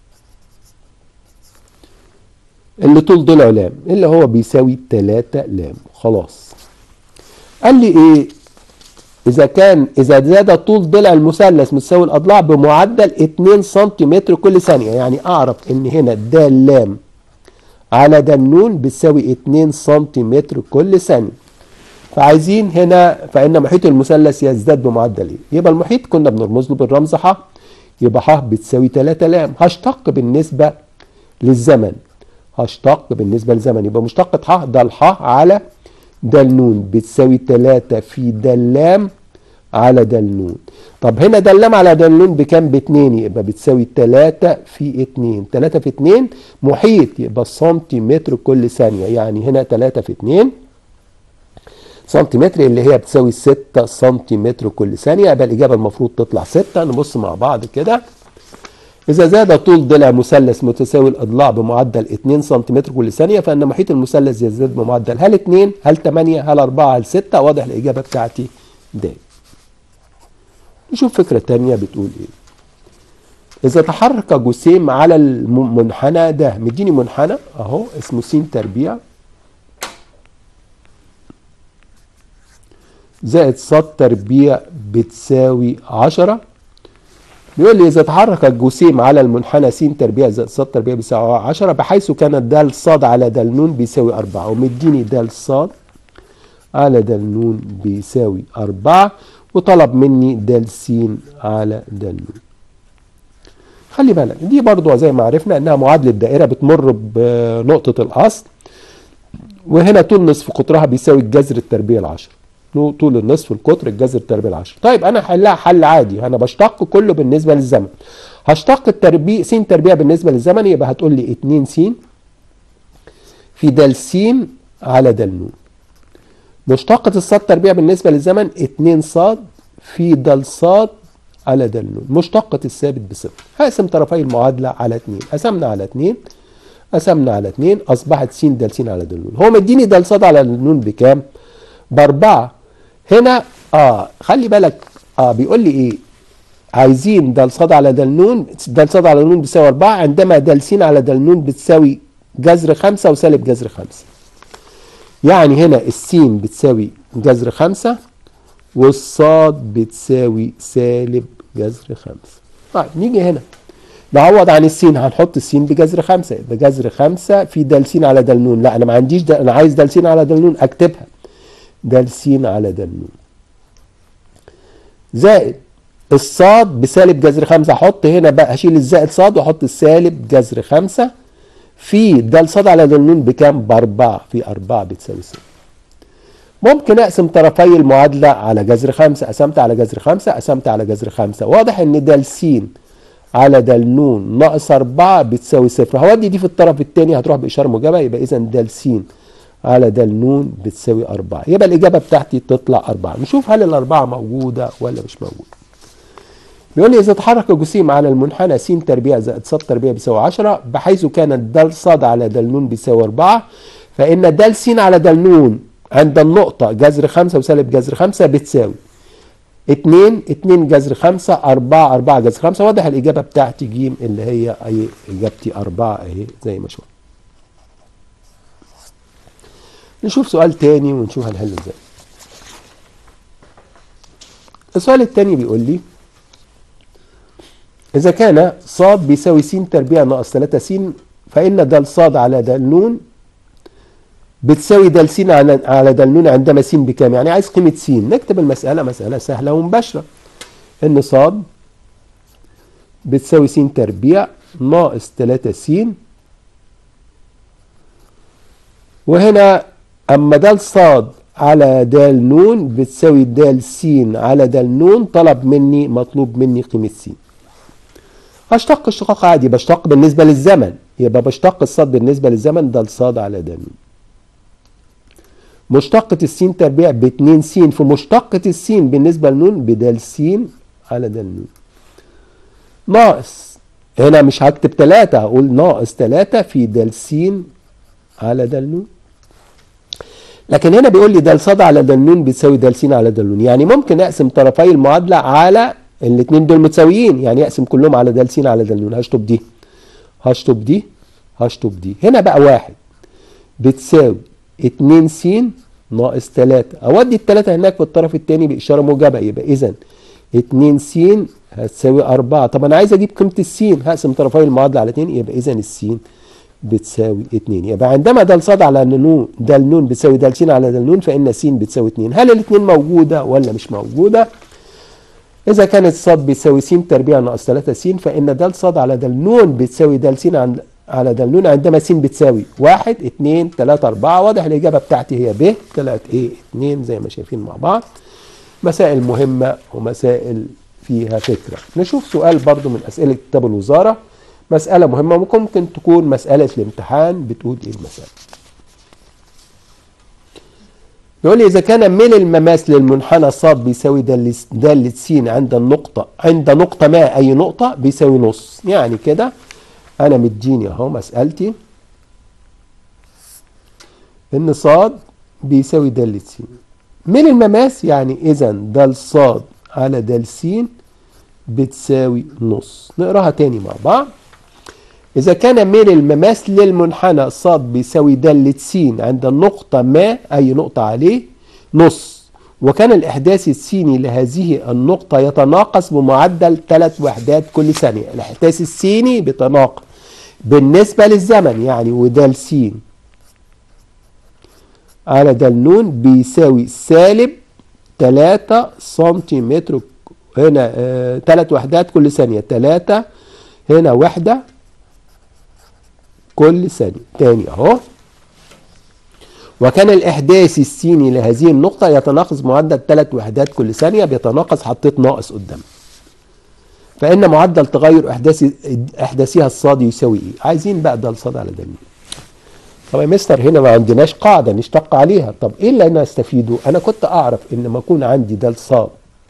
اللي طول ضلع لام اللي هو بيساوي 3 لام خلاص قال لي ايه اذا كان اذا زاد طول ضلع المثلث متساوي الاضلاع بمعدل 2 سنتيمتر كل ثانيه يعني اعرف ان هنا د لام على د نون بتساوي 2 سنتيمتر كل ثانيه فعايزين هنا فإن محيط المثلث يزداد بمعدل ايه؟ يبقى المحيط كنا بنرمز له بالرمز ح يبقى ح بتساوي 3 لام هشتق بالنسبة للزمن هشتق بالنسبة للزمن يبقى مشتقة ح ده الح على ده النون بتساوي 3 في ده اللام على ده النون طب هنا ده اللام على ده النون بكام باتنين يبقى بتساوي 3 في 2 3 في 2 محيط يبقى سنتيمتر كل ثانية يعني هنا 3 في 2 سنتيمتر اللي هي بتساوي 6 سنتيمتر كل ثانية يبقى الإجابة المفروض تطلع 6 نبص مع بعض كده إذا زاد طول ضلع مثلث متساوي الأضلاع بمعدل 2 سنتيمتر كل ثانية فإن محيط المثلث يزداد بمعدل هل 2 هل 8 هل 4 هل 6 واضح الإجابة بتاعتي د نشوف فكرة تانية بتقول إيه إذا تحرك جسيم على المنحنى ده مديني منحنى أهو اسمه س تربيع زائد ص تربيع بتساوي 10 بيقول لي إذا تحرك الجسيم على المنحنى س تربيع زائد ص تربيع بيساوي 10 بحيث كانت د ص على د ن بيساوي 4 ومديني د ص على د ن بيساوي 4 وطلب مني د س على د ن خلي بالك دي برضو زي ما عرفنا انها معادلة دائرة بتمر بنقطة الاصل وهنا طول نصف قطرها بيساوي الجذر التربيع العشر طول النصف القطر الجذر التربيع العشر طيب انا هحلها حل عادي انا بشتق كله بالنسبة للزمن هشتق التربيع س تربيع بالنسبة للزمن يبقى هتقول لي 2 س في د س على د ن مشتقة الصاد تربيع بالنسبة للزمن 2 ص في د ص على د ن مشتقة الثابت بصفر هقسم طرفي المعادلة على 2 قسمنا على 2 قسمنا على 2 أصبحت س د س على د ن هو مديني د ص على د ن بكام؟ بأربعة هنا اه خلي بالك اه بيقول لي ايه عايزين د ص على د ن د ص على ن بتساوي 4 عندما د س على د ن بتساوي جذر 5 وسالب جذر 5 يعني هنا السين بتساوي جذر 5 والصاد بتساوي سالب جذر خمسة طيب نيجي هنا نعوض عن السين هنحط السين بجذر خمسة يبقى جذر خمسة في دال س على دال ن لا انا ما عنديش ده انا عايز دال س على دال ن اكتبها دال س على دال ن زائد الصاد بسالب جذر خمسة احط هنا بقى هشيل الزائد صاد واحط السالب جذر خمسة في دال صاد على دال ن بكام باربعة في اربعة بتساوي صفر ممكن اقسم طرفي المعادلة على جذر خمسة قسمت على جذر خمسة قسمت على جذر خمسة واضح ان دال س على دال ن ناقص أربعة بتساوي صفر هودي دي في الطرف الثاني هتروح بإشارة موجبة يبقى إذا دال س على دال ن بتساوي أربعة يبقى الإجابة بتاعتي تطلع أربعة نشوف هل الأربعة موجودة ولا مش موجودة بيقول لي إذا تحرك جسيم على المنحنى س تربيع زائد ص تربيع بيساوي 10 بحيث كانت دال ص على دال ن بيساوي 4 فإن دال س على دال ن عند النقطة جذر 5 وسالب جذر 5 بتساوي 2 2 جذر 5 4 4 جذر 5 واضح الإجابة بتاعتي ج اللي هي أي إجابتي 4 أهي زي ما شفنا نشوف سؤال تاني ونشوف هنحل ازاي السؤال التاني بيقول لي إذا كان ص بيساوي س تربيع ناقص 3 س فإن د ص على د ن بتساوي د س على على د ن عندما س بكام؟ يعني عايز قيمة س نكتب المسألة مسألة سهلة ومباشرة إن ص بتساوي س تربيع ناقص 3 س وهنا أما د ص على د ن بتساوي د س على د ن طلب مني مطلوب مني قيمة س هشتق اشتقاق عادي بشتق بالنسبة للزمن يبقى بشتق الصاد بالنسبة للزمن ده الصاد على ده مشتقة السين تربيع ب 2 س في مشتقة السين بالنسبة لنون بدال س على دال نون ناقص هنا مش هكتب 3 هقول ناقص 3 في دال س على دال نون لكن هنا بيقول لي دال صاد على دال نون بتساوي دال س على دال نون يعني ممكن اقسم طرفي المعادلة على الاثنين دول متساويين يعني اقسم كلهم على د س على د ن هشطب دي هشطب دي هشطب دي هنا بقى واحد بتساوي 2 س ناقص 3 اودي الثلاثه هناك في الطرف الثاني باشاره موجبه يبقى اذا 2 س هتساوي 4 طب انا عايز اجيب قيمه السين هقسم طرفي المعادله على 2 يبقى اذا السين بتساوي 2 يبقى عندما د ص على ن د ن بتساوي د س على د ن فان س بتساوي 2 هل الاثنين موجوده ولا مش موجوده إذا كانت ص بتساوي س تربيع ناقص 3 س فإن د ص على د ن بتساوي د س على د ن عندما س بتساوي 1 2 3 4 واضح الإجابة بتاعتي هي ب طلعت إيه 2 زي ما شايفين مع بعض مسائل مهمة ومسائل فيها فكرة نشوف سؤال برضو من أسئلة كتاب الوزارة مسألة مهمة ممكن تكون مسألة الامتحان بتقول إيه المسألة يقول لي إذا كان من المماس للمنحنى ص بيساوي دالة س عند النقطة عند نقطة ما أي نقطة بيساوي نص يعني كده أنا مديني أهو مسألتي إن ص بيساوي دالة س من المماس يعني إذا د ص على د س بتساوي نص نقراها تاني مع بعض إذا كان من المماس للمنحنى ص بيساوي دالة س عند النقطة ما أي نقطة عليه نص وكان الإحداث السيني لهذه النقطة يتناقص بمعدل ثلاث وحدات كل ثانية الإحداث السيني بيتناقص بالنسبة للزمن يعني ودال س على دال ن بيساوي سالب 3 سنتيمتر هنا ثلاث آه وحدات كل ثانية 3 هنا وحدة كل ثانية تاني اهو وكان الإحداث السيني لهذه النقطة يتناقص معدل ثلاث وحدات كل ثانية بيتناقص حطيت ناقص قدام فإن معدل تغير إحداث إحداثها الصادي يساوي إيه؟ عايزين بقى ده الصاد على ده طب يا مستر هنا ما عندناش قاعدة نشتق عليها طب إيه اللي أنا أستفيده؟ أنا كنت أعرف إن ما يكون عندي ده الصاد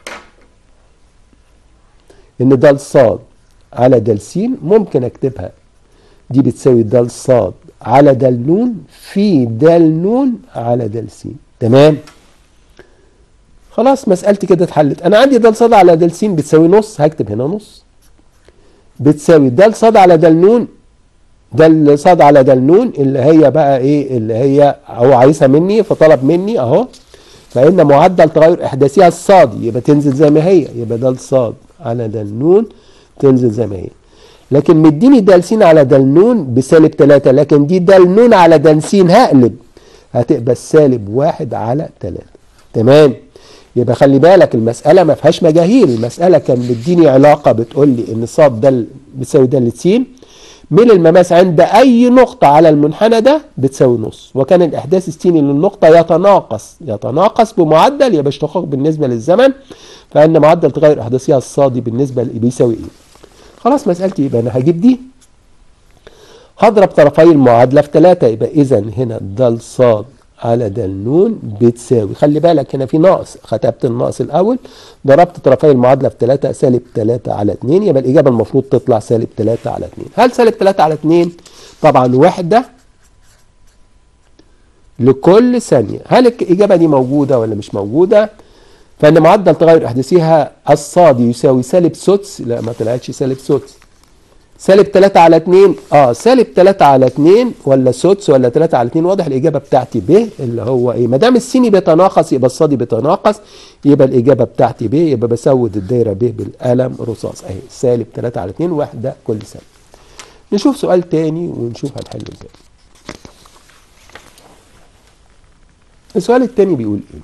إن ده الصاد على ده س ممكن أكتبها دي بتساوي د ص على د ن في د ن على د س تمام خلاص مسألتي كده اتحلت انا عندي د ص على د س بتساوي نص هكتب هنا نص بتساوي د ص على د ن د ص على د ن اللي هي بقى ايه اللي هي هو عايزها مني فطلب مني اهو فإن معدل تغير إحداثها الصادي يبقى تنزل زي ما هي يبقى ده الصاد على ده النون تنزل زي ما هي لكن مديني د س على د ن بسالب 3 لكن دي د ن على د س هقلب هتبقى السالب واحد على 3 تمام يبقى خلي بالك المسألة ما فيهاش مجاهيل المسألة كان مديني علاقة بتقول لي ان صاد د بتساوي د س من المماس عند اي نقطة على المنحنى ده بتساوي نص وكان الاحداث السيني للنقطة يتناقص يتناقص بمعدل يبقى اشتقاق بالنسبة للزمن فان معدل تغير احداثها الصادي بالنسبة بيساوي ايه خلاص مسألتي يبقى انا هجيب دي هضرب طرفي المعادلة في 3 يبقى اذا هنا د صاد على د ن بتساوي خلي بالك هنا في ناقص كتبت الناقص الاول ضربت طرفي المعادله في 3 سالب 3 على 2 يبقى الاجابه المفروض تطلع سالب 3 على 2 هل سالب 3 على 2 طبعا وحده لكل ثانيه هل الاجابه دي موجوده ولا مش موجوده فان معدل تغير احداثها الصادي يساوي سالب سدس لا ما طلعتش سالب سدس سالب 3 على 2 اه سالب 3 على 2 ولا سدس ولا 3 على 2 واضح الاجابه بتاعتي ب اللي هو ايه ما دام السيني بيتناقص يبقى الصادي بيتناقص يبقى الاجابه بتاعتي ب يبقى بسود الدايره ب بالقلم رصاص اهي سالب 3 على 2 واحده كل سنه نشوف سؤال تاني ونشوف هنحله ازاي السؤال التاني بيقول ايه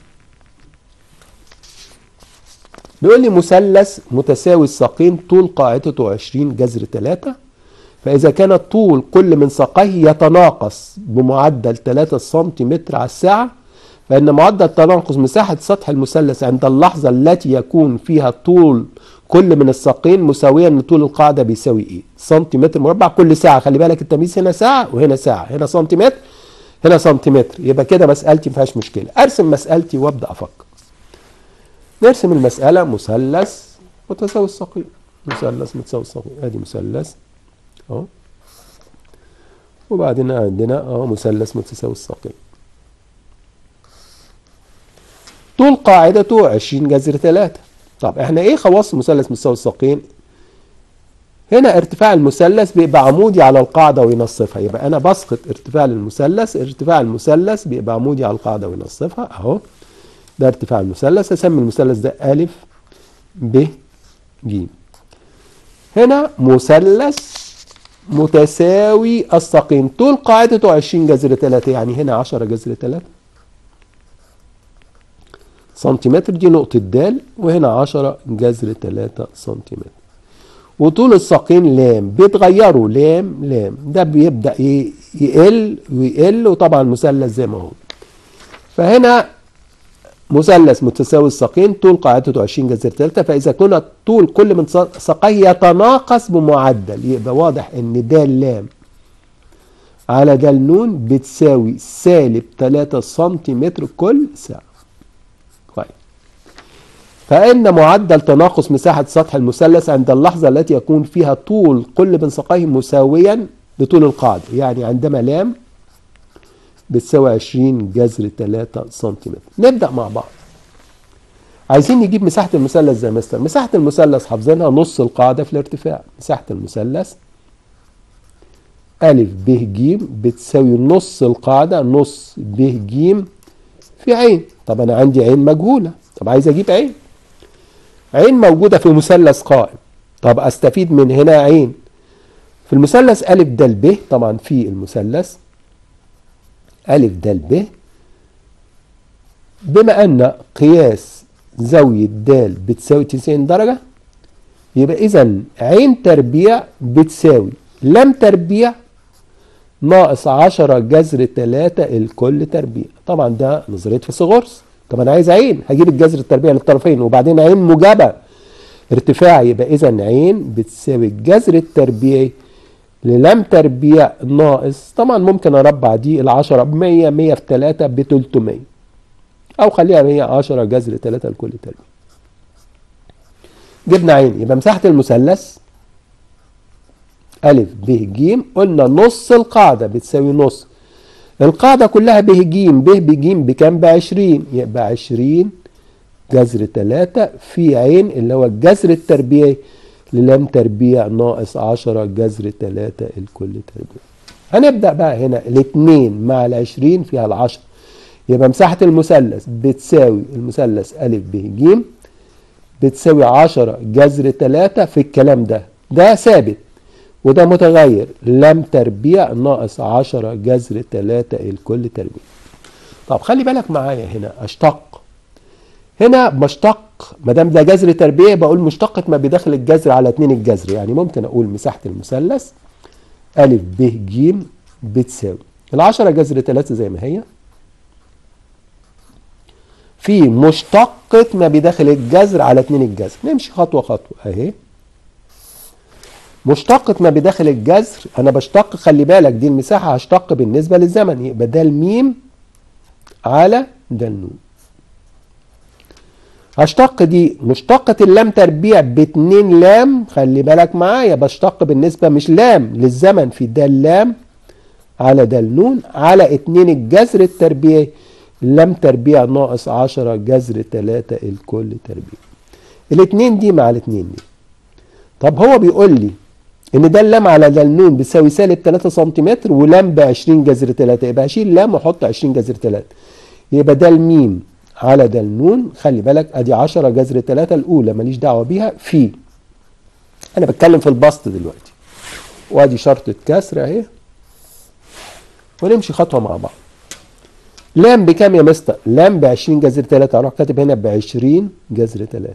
بيقول لي مثلث متساوي الساقين طول قاعدته 20 جذر 3 فإذا كان الطول كل من ساقيه يتناقص بمعدل 3 سنتيمتر على الساعة فإن معدل تناقص مساحة سطح المثلث عند اللحظة التي يكون فيها طول كل من الساقين مساويا لطول القاعدة بيساوي إيه؟ سنتيمتر مربع كل ساعة خلي بالك التمييز هنا ساعة وهنا ساعة هنا سنتيمتر هنا سنتيمتر يبقى كده مسألتي ما فيهاش مشكلة أرسم مسألتي وأبدأ أفكر نرسم المسألة مثلث متساوي الساقين مثلث متساوي الساقين ادي مثلث اهو وبعدين عندنا اهو مثلث متساوي الساقين طول قاعدته 20 جذر 3 طب احنا ايه خواص مثلث متساوي الساقين هنا ارتفاع المثلث بيبقى عمودي على القاعدة وينصفها يبقى انا بسقط ارتفاع المثلث ارتفاع المثلث بيبقى عمودي على القاعدة وينصفها اهو ده ارتفاع المثلث اسمي المثلث ده ا ب ج هنا مثلث متساوي الساقين طول قاعدته 20 جذر 3 يعني هنا 10 جذر 3 سنتيمتر دي نقطة د وهنا 10 جذر 3 سنتيمتر وطول الساقين لام بيتغيروا لام لام ده بيبدأ يقل ويقل وطبعا المثلث زي ما هو فهنا مثلث متساوي الساقين طول قاعدته 20 جذر 3 فاذا كنا طول كل من ساقيه يتناقص بمعدل يبقى واضح ان د لام على د ن بتساوي سالب 3 سنتيمتر كل ساعه كويس فان معدل تناقص مساحه سطح المثلث عند اللحظه التي يكون فيها طول كل من ساقيه مساويا لطول القاعده يعني عندما لام بتساوي 20 جذر 3 سنتيمتر نبدأ مع بعض عايزين نجيب مساحة المثلث زي مستر مساحة المثلث حافظينها نص القاعدة في الارتفاع مساحة المثلث أ ب ج بتساوي نص القاعدة نص ب ج في عين طب أنا عندي عين مجهولة طب عايز أجيب عين عين موجودة في مثلث قائم طب أستفيد من هنا عين في المثلث أ د ب طبعا في المثلث أ د ب بما أن قياس زاوية د بتساوي 90 درجة يبقى إذا عين تربيع بتساوي لم تربيع ناقص 10 جذر 3 الكل تربيع طبعا ده نظرية فيثاغورس طب أنا عايز عين هجيب الجذر التربيع للطرفين وبعدين عين موجبة ارتفاع يبقى إذا عين بتساوي الجذر التربيعي للم تربيع ناقص طبعا ممكن اربع دي العشرة ب 100 100 في 3 ب 300 او خليها 110 جذر 3 لكل تربيع جبنا عين يبقى مساحة المثلث أ ب ج قلنا نص القاعدة بتساوي نص القاعدة كلها ب ج ب ب ج بكام ب 20 يبقى 20 جذر 3 في عين اللي هو الجذر التربيعي للام تربيع ناقص 10 جذر 3 الكل تربيع هنبدأ بقى هنا الاثنين مع العشرين فيها العشر يبقى مساحة المثلث بتساوي المثلث أ ب ج بتساوي 10 جذر 3 في الكلام ده ده ثابت وده متغير لم تربيع ناقص 10 جذر 3 الكل تربيع طب خلي بالك معايا هنا اشتق هنا بشتق ما دام ده جذر تربيع بقول مشتقة ما بداخل الجذر على 2 الجذر يعني ممكن اقول مساحة المثلث أ ب ج بتساوي ال10 جذر 3 زي ما هي في مشتقة ما بداخل الجذر على 2 الجذر نمشي خطوة خطوة اهي مشتقة ما بداخل الجذر انا بشتق خلي بالك دي المساحة هشتق بالنسبة للزمن يبقى ده الميم على ده النون هشتق دي مشتقة اللام تربيع باتنين لام خلي بالك معايا بشتق بالنسبة مش لام للزمن في ده اللام على ده النون على اتنين الجذر التربيعي لام تربيع ناقص عشرة جذر تلاتة الكل تربيع الاتنين دي مع الاتنين دي طب هو بيقول لي ان ده اللام على ده النون بيساوي سالب 3 سنتيمتر ولام ب 20 جذر 3 يبقى هشيل لام واحط 20 جذر 3 يبقى ده الميم على ده النون خلي بالك ادي 10 جذر 3 الاولى ماليش دعوه بيها في انا بتكلم في البسط دلوقتي وادي شرطه كسر اهي ونمشي خطوه مع بعض لام بكام يا مستر؟ لام ب 20 جذر 3 اروح كاتب هنا ب 20 جذر 3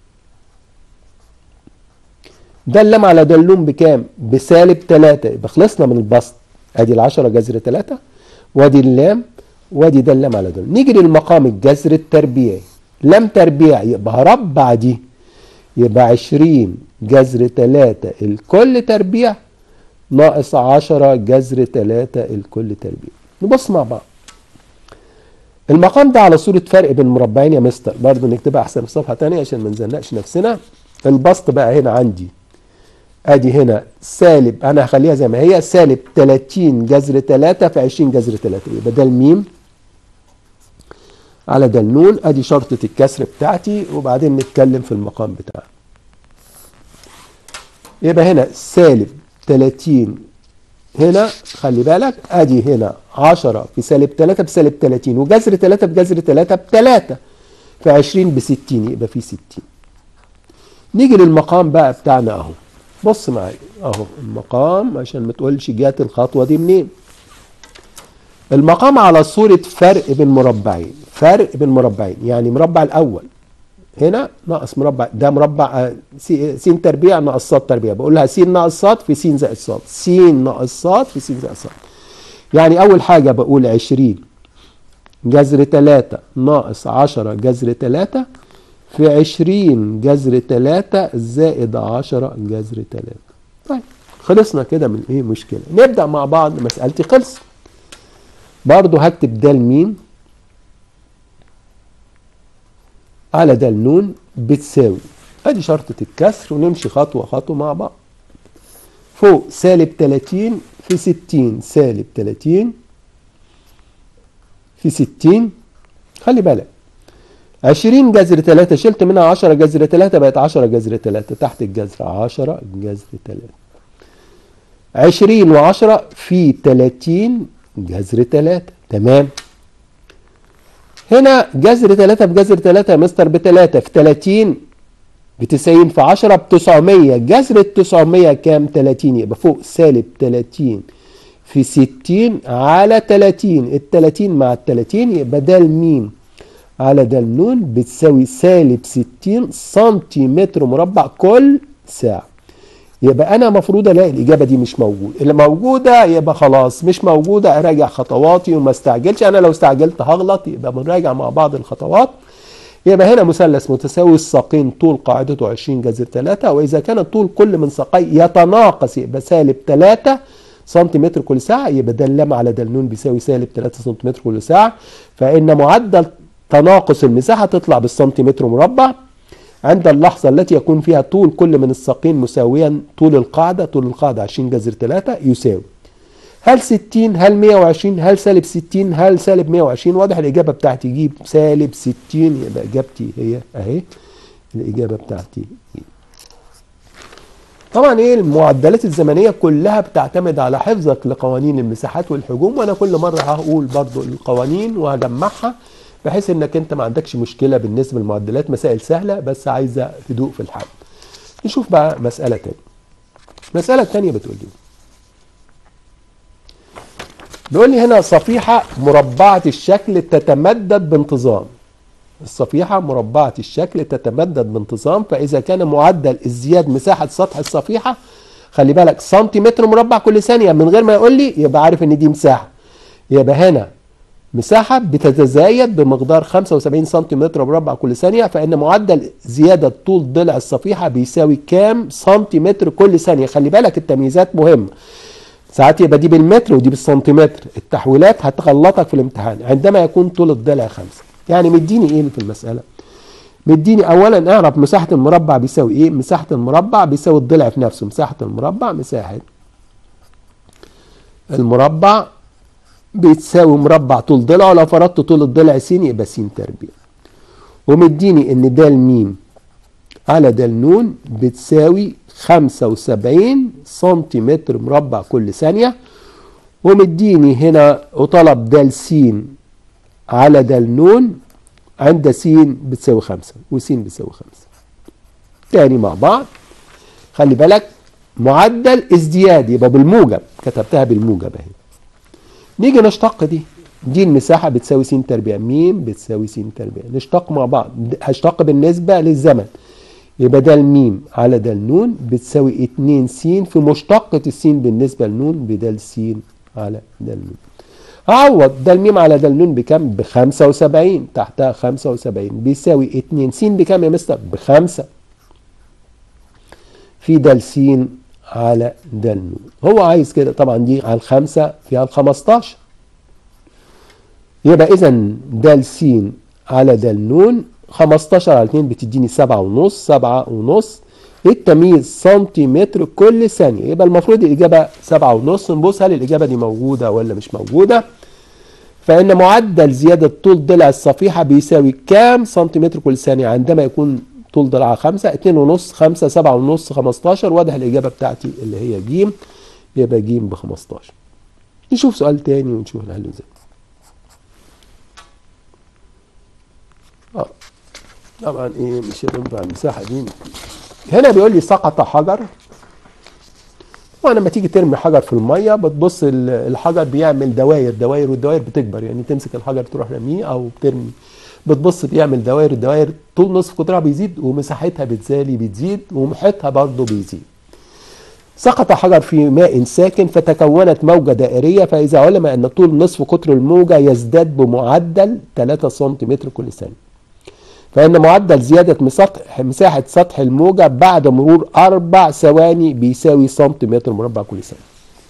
ده اللام على ده اللون بكام؟ بسالب 3 يبقى خلصنا من البسط ادي ال 10 جذر 3 وادي اللام وادي ده اللام على ده نيجي للمقام الجذر التربيعي لام تربيع يبقى هربع دي يبقى 20 جذر 3 الكل تربيع ناقص 10 جذر 3 الكل تربيع نبص مع بعض المقام ده على صورة فرق بين مربعين يا مستر برضه نكتبها احسن في صفحة تانية عشان ما نزنقش نفسنا البسط بقى هنا عندي ادي هنا سالب انا هخليها زي ما هي سالب 30 جذر 3 في 20 جذر 3 يبقى ده الميم على ده النون ادي شرطة الكسر بتاعتي وبعدين نتكلم في المقام بتاعي يبقى هنا سالب 30 هنا خلي بالك ادي هنا 10 في سالب 3 بسالب 30 وجذر 3 بجذر 3 ب 3 في 20 ب 60 يبقى في 60 نيجي للمقام بقى بتاعنا اهو بص معايا اهو المقام عشان ما تقولش جات الخطوه دي منين المقام على صورة فرق بين مربعين فرق بين مربعين يعني مربع الأول هنا ناقص مربع ده مربع س تربيع ناقص ص تربيع بقول لها س ناقص ص في س زائد ص س ناقص ص في س زائد ص يعني أول حاجة بقول 20 جذر 3 ناقص 10 جذر 3 في 20 جذر 3 زائد 10 جذر 3 طيب خلصنا كده من ايه مشكلة نبدأ مع بعض مسألتي خلصت برضو هكتب ده الميم على ده النون بتساوي ادي شرطة الكسر ونمشي خطوة خطوة مع بعض فوق سالب 30 في 60 سالب 30 في 60 خلي بالك 20 جذر 3 شلت منها 10 جذر 3 بقت 10 جذر 3 تحت الجذر 10 جذر 3 20 و10 في 30 جذر 3 تمام هنا جذر 3 بجذر 3 يا مستر ب 3 في 30 ب 90 في 10 ب 900 جذر ال 900 كام 30 يبقى فوق سالب 30 في 60 على 30 ال 30 مع ال 30 يبقى ده الميم على ده النون بتساوي سالب 60 سنتيمتر مربع كل ساعة يبقى انا مفروض الاقي الاجابه دي مش موجوده اللي موجوده يبقى خلاص مش موجوده اراجع خطواتي وما استعجلش انا لو استعجلت هغلط يبقى بنراجع مع بعض الخطوات يبقى هنا مثلث متساوي الساقين طول قاعدته 20 جذر 3 واذا كان طول كل من ساقي يتناقص يبقى سالب 3 سنتيمتر كل ساعه يبقى ده اللام على ده النون بيساوي سالب 3 سنتيمتر كل ساعه فان معدل تناقص المساحه تطلع بالسنتيمتر مربع عند اللحظة التي يكون فيها طول كل من الساقين مساويا طول القاعدة طول القاعدة 20 جذر 3 يساوي هل 60 هل 120 هل سالب 60 هل سالب 120 واضح الإجابة بتاعتي جيب سالب 60 يبقى إجابتي هي أهي الإجابة بتاعتي طبعا ايه المعدلات الزمنيه كلها بتعتمد على حفظك لقوانين المساحات والحجوم وانا كل مره هقول برضو القوانين وهجمعها بحيث انك انت ما عندكش مشكله بالنسبه للمعدلات مسائل سهله بس عايزه هدوء في الحل نشوف بقى مساله تانية المساله التانية بتقول لي بيقول لي هنا صفيحه مربعه الشكل تتمدد بانتظام الصفيحة مربعة الشكل تتمدد بانتظام فإذا كان معدل ازدياد مساحة سطح الصفيحة خلي بالك سنتيمتر مربع كل ثانية من غير ما يقول لي يبقى عارف إن دي مساحة يبقى هنا مساحة بتتزايد بمقدار 75 سنتيمتر مربع كل ثانية فإن معدل زيادة طول ضلع الصفيحة بيساوي كام سنتيمتر كل ثانية خلي بالك التمييزات مهمة ساعات يبقى دي بالمتر ودي بالسنتيمتر التحويلات هتغلطك في الامتحان عندما يكون طول الضلع خمسة يعني مديني ايه في المسألة مديني اولا اعرف مساحة المربع بيساوي ايه مساحة المربع بيساوي الضلع في نفسه مساحة المربع مساحة المربع بتساوي مربع طول ضلع ولو فرضت طول الضلع س يبقى س تربيع ومديني ان د م على د ن بتساوي 75 سنتيمتر مربع كل ثانية ومديني هنا وطلب د س على د ن عند س بتساوي 5 وس بتساوي 5 تاني مع بعض خلي بالك معدل ازدياد يبقى بالموجب كتبتها بالموجب اهي نيجي نشتق دي دي المساحة بتساوي س تربيع م بتساوي س تربيع نشتق مع بعض هشتق بالنسبة للزمن يبقى ده الميم على ده النون بتساوي 2 س في مشتقة السين بالنسبة لنون بدال س على ده النون اعوض ده الميم على ده النون بكام ب 75 تحتها 75 بيساوي 2 س بكام يا مستر بخمسة في ده س على ده النون هو عايز كده طبعا دي على الخمسة فيها الخمستاشر يبقى اذا ده س على ده النون 15 على 2 بتديني 7 ونص 7 ونص التمييز سنتيمتر كل ثانية يبقى المفروض الإجابة 7 ونص نبص هل الإجابة دي موجودة ولا مش موجودة فإن معدل زيادة طول ضلع الصفيحة بيساوي كام سنتيمتر كل ثانية عندما يكون طول ضلعها 5 2 ونص 5 7 ونص 15 واضح الإجابة بتاعتي اللي هي ج يبقى ج ب 15 نشوف سؤال تاني ونشوف نحله ازاي اه طبعا ايه مش هتنفع المساحه دي هنا بيقول لي سقط حجر ولما تيجي ترمي حجر في الميه بتبص الحجر بيعمل دواير دواير والدواير بتكبر يعني تمسك الحجر تروح رميه او بترمي بتبص بيعمل دواير الدواير طول نصف قطرها بيزيد ومساحتها بتزالي بتزيد ومحيطها برضه بيزيد سقط حجر في ماء ساكن فتكونت موجة دائرية فإذا علم أن طول نصف قطر الموجة يزداد بمعدل 3 سنتيمتر كل ثانية فإن معدل زيادة مساحة سطح الموجة بعد مرور أربع ثواني بيساوي سنتيمتر مربع كل ثانية.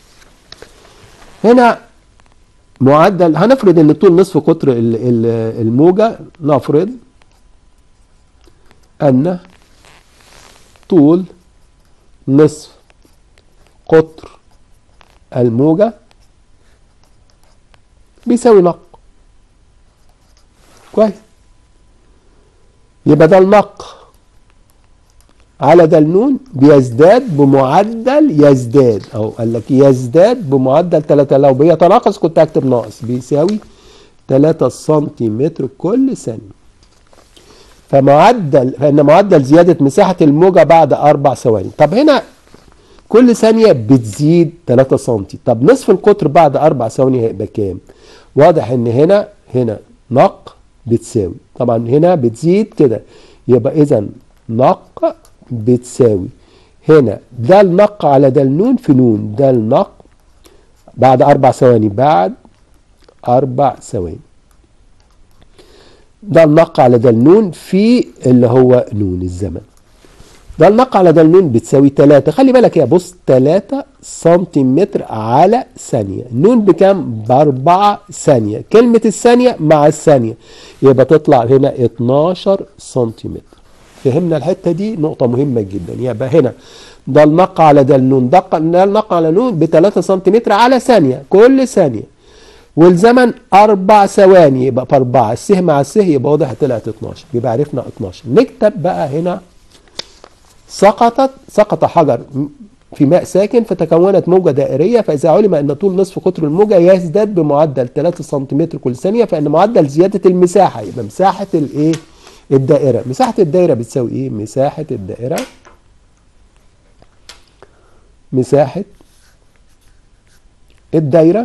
هنا معدل هنفرض إن طول نصف قطر الموجة نفرض أن طول نصف قطر الموجة بيساوي نق كويس يبقى ده النق على ده النون بيزداد بمعدل يزداد او قال لك يزداد بمعدل 3 لو بيتناقص كنت هكتب ناقص بيساوي 3 سنتيمتر كل ثانيه فمعدل فان معدل زياده مساحه الموجه بعد اربع ثواني طب هنا كل ثانيه بتزيد 3 سم طب نصف القطر بعد اربع ثواني هيبقى كام واضح ان هنا هنا نق بتساوي طبعا هنا بتزيد كده يبقى اذا نق بتساوي هنا ده النق على ده النون في نون ده النق بعد اربع ثواني بعد اربع ثواني ده النق على ده النون في اللي هو نون الزمن ده النق على ده النون بتساوي 3 خلي بالك يا بص 3 سنتيمتر على ثانية نون بكام ب 4 ثانية كلمة الثانية مع الثانية يبقى تطلع هنا 12 سنتيمتر فهمنا الحتة دي نقطة مهمة جدا يبقى هنا ده النق على ده النون ده النق على نون ب 3 سنتيمتر على ثانية كل ثانية والزمن أربع ثواني يبقى في 4 السه مع السه يبقى واضح طلعت 12 يبقى عرفنا 12 نكتب بقى هنا سقطت سقط حجر في ماء ساكن فتكونت موجة دائرية فإذا علم أن طول نصف قطر الموجة يزداد بمعدل 3 سم كل ثانية فإن معدل زيادة المساحة يبقى مساحة الإيه؟ الدائرة مساحة الدائرة بتساوي إيه؟ مساحة الدائرة مساحة الدايرة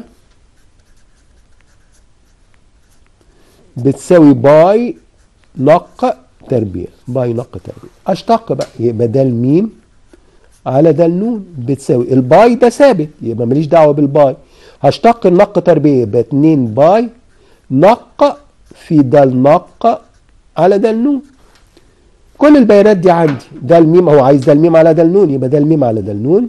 بتساوي باي نق تربيع باي نق تربيع اشتق بقى يبقى ده الميم على ده النون بتساوي الباي ده ثابت يبقى ماليش دعوه بالباي هشتق النق تربيع يبقى 2 باي نق في ده النق على ده النون كل البيانات دي عندي ده الميم هو عايز ده الميم على ده النون يبقى ده الميم على ده النون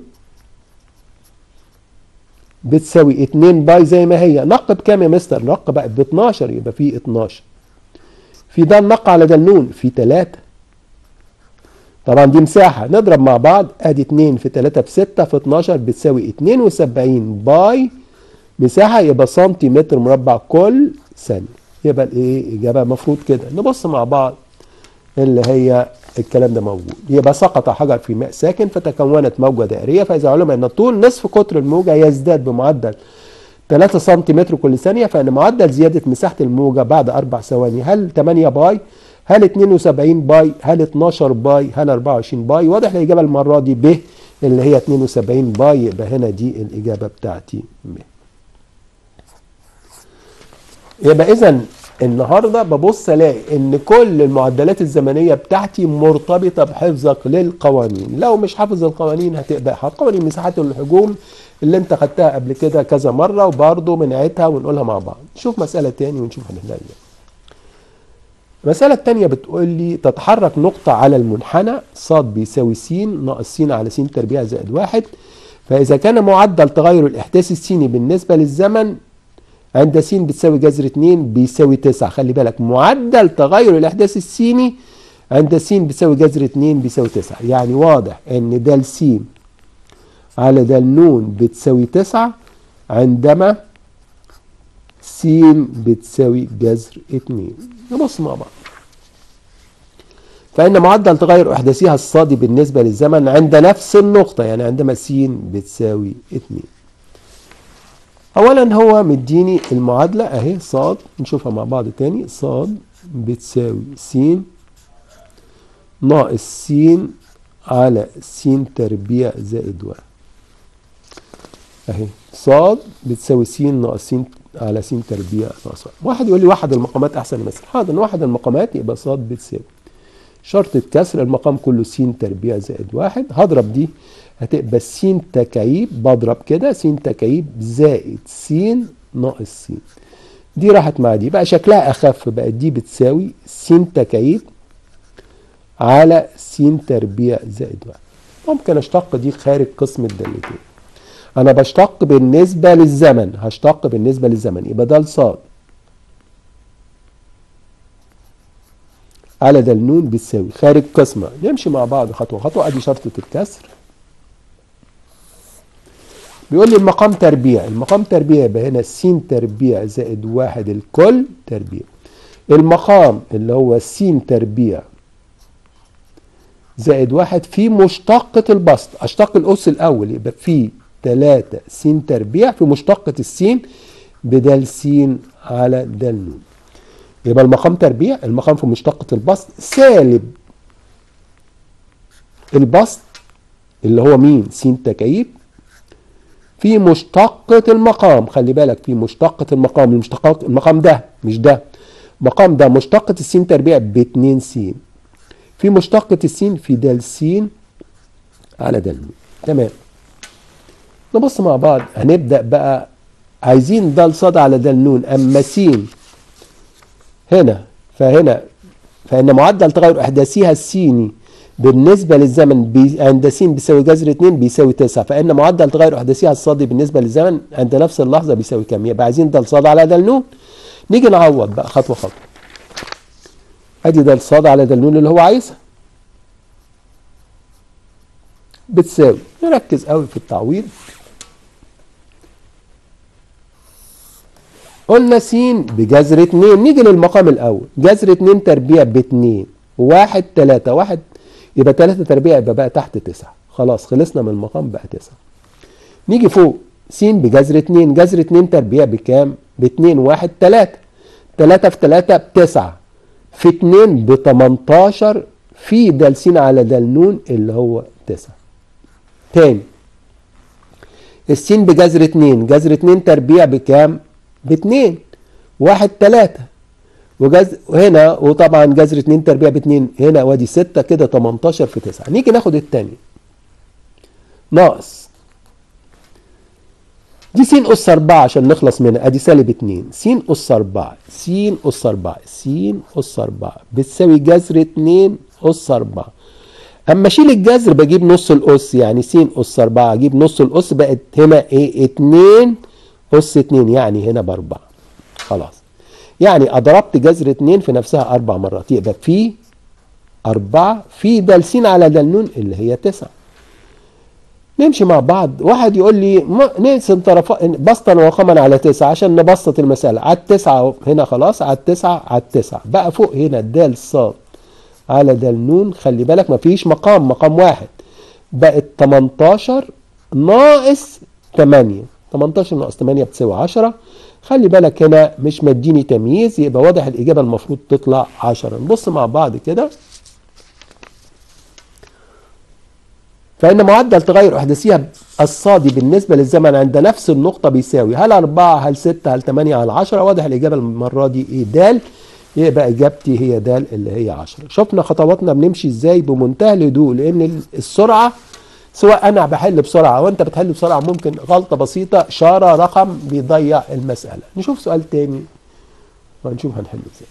بتساوي 2 باي زي ما هي نق بكام يا مستر نق بقت ب 12 يبقى في 12 في ده النق على ده النون في 3 طبعا دي مساحة نضرب مع بعض ادي 2 في 3 في 6 في 12 بتساوي 72 باي مساحة يبقى سنتيمتر مربع كل ثانية يبقى الايه اجابة المفروض كده نبص مع بعض اللي هي الكلام ده موجود يبقى سقط حجر في ماء ساكن فتكونت موجة دائرية فإذا علم أن طول نصف قطر الموجة يزداد بمعدل 3 سم كل ثانية فإن معدل زيادة مساحة الموجة بعد أربع ثواني هل 8 باي هل 72 باي هل 12 باي هل 24 باي واضح الإجابة المرة دي ب اللي هي 72 باي يبقى هنا دي الإجابة بتاعتي ب يبقى إذا النهارده ببص الاقي ان كل المعدلات الزمنيه بتاعتي مرتبطه بحفظك للقوانين لو مش حافظ القوانين هتبقى قوانين مساحات الحجوم اللي انت خدتها قبل كده كذا مره وبرضه بنعيدها ونقولها مع بعض نشوف مساله تاني ونشوف هنحلها ازاي المسألة التانية بتقول لي تتحرك نقطة على المنحنى ص بيساوي س ناقص س على س تربيع زائد واحد فإذا كان معدل تغير الإحداث السيني بالنسبة للزمن عند س بتساوي جذر 2 بيساوي 9 خلي بالك معدل تغير الاحداث السيني عند س بتساوي جذر 2 بيساوي 9 يعني واضح ان د س على د ن بتساوي 9 عندما س بتساوي جذر 2 نبص مع بعض فإن معدل تغير إحداثها الصادي بالنسبة للزمن عند نفس النقطة يعني عندما س بتساوي 2 اولا هو مديني المعادله اهي ص نشوفها مع بعض تاني ص بتساوي س ناقص س على س تربيع زائد واحد اهي ص بتساوي س ناقص س على س تربيع ناقص واحد واحد يقول لي واحد المقامات احسن مثلا حاضر واحد المقامات يبقى ص بتساوي شرط الكسر المقام كله س تربيع زائد واحد هضرب دي هتبقى س تكعيب بضرب كده س تكعيب زائد س ناقص س دي راحت مع دي بقى شكلها اخف بقت دي بتساوي س تكعيب على س تربيع زائد واحد ممكن اشتق دي خارج قسم الدالتين انا بشتق بالنسبة للزمن هشتق بالنسبة للزمن يبقى ده الصاد على ده النون بتساوي خارج قسمة نمشي مع بعض خطوة خطوة ادي شرطة الكسر بيقول لي المقام تربيع المقام تربيع يبقى هنا س تربيع زائد واحد الكل تربيع المقام اللي هو س تربيع زائد واحد في مشتقة البسط اشتق الأس الأول يبقى في 3 س تربيع في مشتقة السين بدال س على دال نون يبقى المقام تربيع المقام في مشتقة البسط سالب البسط اللي هو مين س تكعيب في مشتقة المقام خلي بالك في مشتقة المقام المشتقات المقام ده مش ده مقام ده مشتقة السين تربيع ب 2 س في مشتقة السين في د س على د تمام نبص مع بعض هنبدأ بقى عايزين د ص على د ن أما س هنا فهنا فإن معدل تغير إحداثها السيني بالنسبة للزمن بي عند س بيساوي جذر 2 بيساوي 9 فإن معدل تغير أحداثها الصادي بالنسبة للزمن عند نفس اللحظة بيساوي كام؟ يبقى عايزين د ص على د ن نيجي نعوض بقى خطوة خطوة أدي د ص على د ن اللي هو عايزها بتساوي نركز قوي في التعويض قلنا س بجذر 2 نيجي للمقام الأول جذر 2 تربيع ب 2 1 3 1 يبقى 3 تربيع يبقى بقى تحت 9 خلاص خلصنا من المقام بقى 9 نيجي فوق س بجذر 2 جذر 2 تربيع بكام؟ ب 2 1 3 3 في 3 ب 9 في 2 ب 18 في د س على د ن اللي هو 9 تاني السين بجذر 2 جذر 2 تربيع بكام؟ ب 2 1 3 وجذر هنا وطبعا جذر 2 تربيع ب 2 هنا وادي 6 كده 18 في 9 نيجي ناخد الثاني ناقص دي س اس 4 عشان نخلص منها ادي سالب 2 س اس 4 س اس 4 س اس 4 بتساوي جذر 2 اس 4 اما اشيل الجذر بجيب نص الاس يعني س اس 4 اجيب نص الاس بقت هنا ايه 2 اس 2 يعني هنا باربعه خلاص يعني اضربت جذر 2 في نفسها اربع مرات يبقى في 4 في د س على د ن اللي هي 9 نمشي مع بعض واحد يقول لي نقسم طرفا بسطا وخما على 9 عشان نبسط المساله على التسعه هنا خلاص على التسعه على التسعه بقى فوق هنا د ص على د ن خلي بالك مفيش مقام مقام واحد بقت 18 ناقص 8 18 ناقص 8 بتساوي 10 خلي بالك هنا مش مديني تمييز يبقى واضح الاجابه المفروض تطلع 10 نبص مع بعض كده فإن معدل تغير أحداثيها الصادي بالنسبة للزمن عند نفس النقطة بيساوي هل 4 هل 6 هل 8 هل 10 واضح الإجابة المرة دي إيه د يبقى إجابتي هي د اللي هي 10 شفنا خطواتنا بنمشي إزاي بمنتهى الهدوء لأن السرعة سواء أنا بحل بسرعة أو أنت بتحل بسرعة ممكن غلطة بسيطة إشارة رقم بيضيع المسألة نشوف سؤال تاني ونشوف هنحله إزاي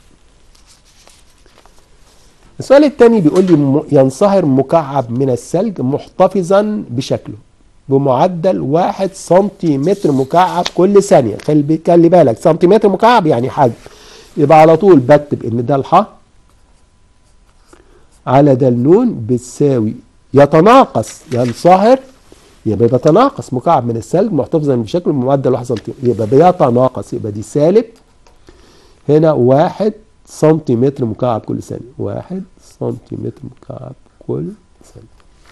السؤال الثاني بيقول لي ينصهر مكعب من الثلج محتفظا بشكله بمعدل واحد سنتيمتر مكعب كل ثانية خلي بالك سنتيمتر مكعب يعني حجم يبقى على طول بكتب ان ده الح على ده النون بتساوي يتناقص ينصهر يبقى بيتناقص مكعب من الثلج محتفظا بشكله بمعدل واحد سنتيمتر يبقى بيتناقص يبقى دي سالب هنا واحد سنتيمتر مكعب كل ثانية واحد سنتيمتر مكعب كل ثانية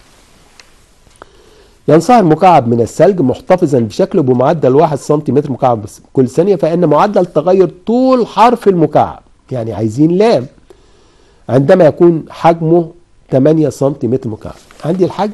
ينصهر مكعب من الثلج محتفظا بشكله بمعدل واحد سنتيمتر مكعب كل ثانية فإن معدل تغير طول حرف المكعب يعني عايزين لام عندما يكون حجمه 8 سنتيمتر مكعب عندي الحجم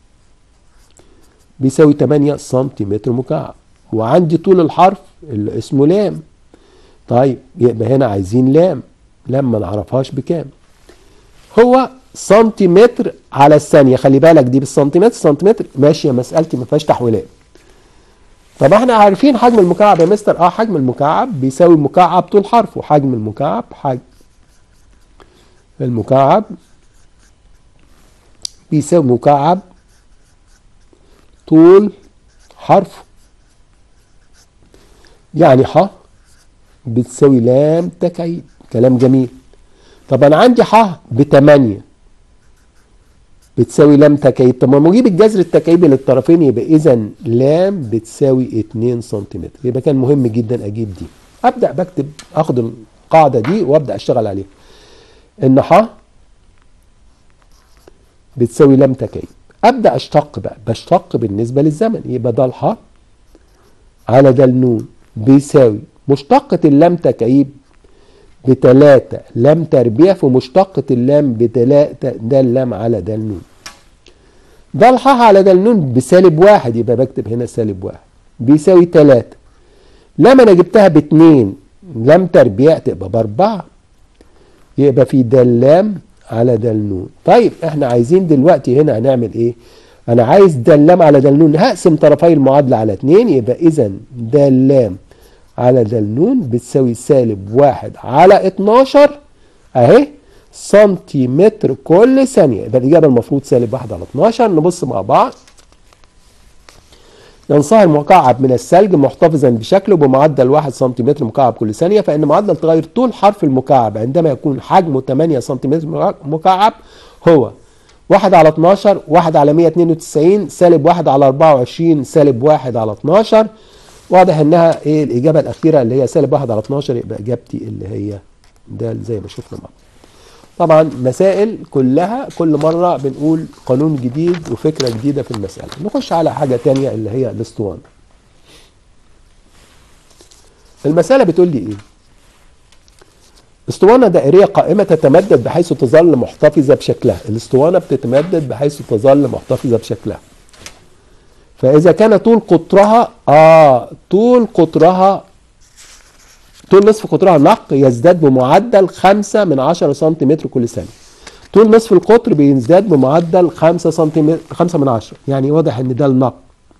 بيساوي 8 سنتيمتر مكعب وعندي طول الحرف اللي اسمه لام طيب يبقى هنا عايزين لام لام ما نعرفهاش بكام هو سنتيمتر على الثانية خلي بالك دي بالسنتيمتر سنتيمتر ماشية مسألتي ما فيهاش تحويلات طب احنا عارفين حجم المكعب يا مستر اه حجم المكعب بيساوي مكعب طول حرف وحجم المكعب حجم المكعب بيساوي مكعب طول حرف يعني ح بتساوي لام تكعيب كلام جميل طب انا عندي ح بتمانية بتساوي لام تكعيب طب ما اجيب الجذر التكعيبي للطرفين يبقى اذا لام بتساوي 2 سنتيمتر يبقى كان مهم جدا اجيب دي ابدا بكتب اخد القاعده دي وابدا اشتغل عليها ان ح بتساوي لام تكعيب ابدا اشتق بقى بشتق بالنسبه للزمن يبقى ده الح على ده النون بيساوي مشتقة اللام تكعيب بتلاتة لام تربيع في مشتقة اللام بتلاتة ده اللام على ده النون ده الح على ده النون بسالب واحد يبقى بكتب هنا سالب واحد بيساوي تلاتة لما انا جبتها باتنين لام تربيع تبقى باربعة يبقى في ده اللام على ده النون طيب احنا عايزين دلوقتي هنا هنعمل ايه انا عايز ده اللام على ده النون هقسم طرفي المعادلة على اتنين يبقى اذا ده اللام على ده النون بتساوي سالب واحد على 12 اهي سنتيمتر كل ثانية يبقى الإجابة المفروض سالب واحد على 12 نبص مع بعض ينصهر مكعب من الثلج محتفظا بشكله بمعدل 1 سنتيمتر مكعب كل ثانية فإن معدل تغير طول حرف المكعب عندما يكون حجمه 8 سنتيمتر مكعب هو 1 على 12 1 على 192 سالب 1 على 24 سالب 1 على 12 واضح انها ايه الاجابه الاخيره اللي هي سالب 1 على 12 يبقى اجابتي اللي هي ده زي ما شفنا مع طبعا مسائل كلها كل مرة بنقول قانون جديد وفكرة جديدة في المسألة نخش على حاجة تانية اللي هي الاسطوانة المسألة بتقول لي ايه اسطوانة دائرية قائمة تتمدد بحيث تظل محتفظة بشكلها الاسطوانة بتتمدد بحيث تظل محتفظة بشكلها فإذا كان طول قطرها آه طول قطرها طول نصف قطرها نق يزداد بمعدل 5 من 10 سنتيمتر كل ثانية طول نصف القطر بيزداد بمعدل 5 سنتيمتر 5 من 10 يعني واضح ان ده النق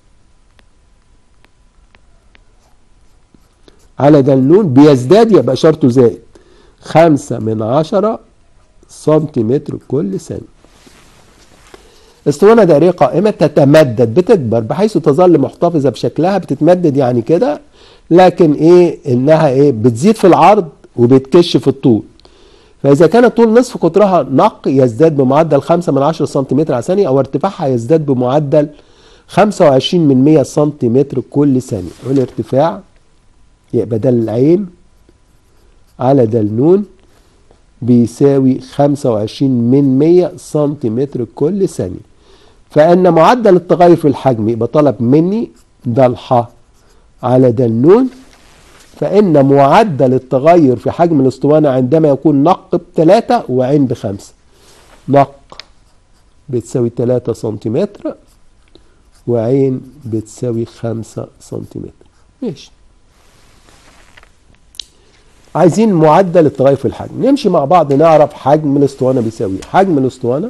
على ده النون بيزداد يبقى شرطه زائد 5 من 10 سنتيمتر كل ثانية اسطوانة دائرية قائمة تتمدد بتكبر بحيث تظل محتفظة بشكلها بتتمدد يعني كده لكن ايه انها ايه بتزيد في العرض وبتكش في الطول فاذا كان طول نصف قطرها نق يزداد بمعدل 5 من 10 سنتيمتر على ثانية او ارتفاعها يزداد بمعدل 25 من 100 سنتيمتر كل ثانية والارتفاع يبقى ده العين على ده النون بيساوي 25 من 100 سنتيمتر كل ثانية فإن معدل التغير في الحجم يبقى طلب مني ده الحاء على ده النون فإن معدل التغير في حجم الاسطوانة عندما يكون نق بتلاتة وعين بخمسة نق بتساوي تلاتة سنتيمتر وعين بتساوي خمسة سنتيمتر ماشي عايزين معدل التغير في الحجم نمشي مع بعض نعرف حجم الاسطوانة بيساوي حجم الاسطوانة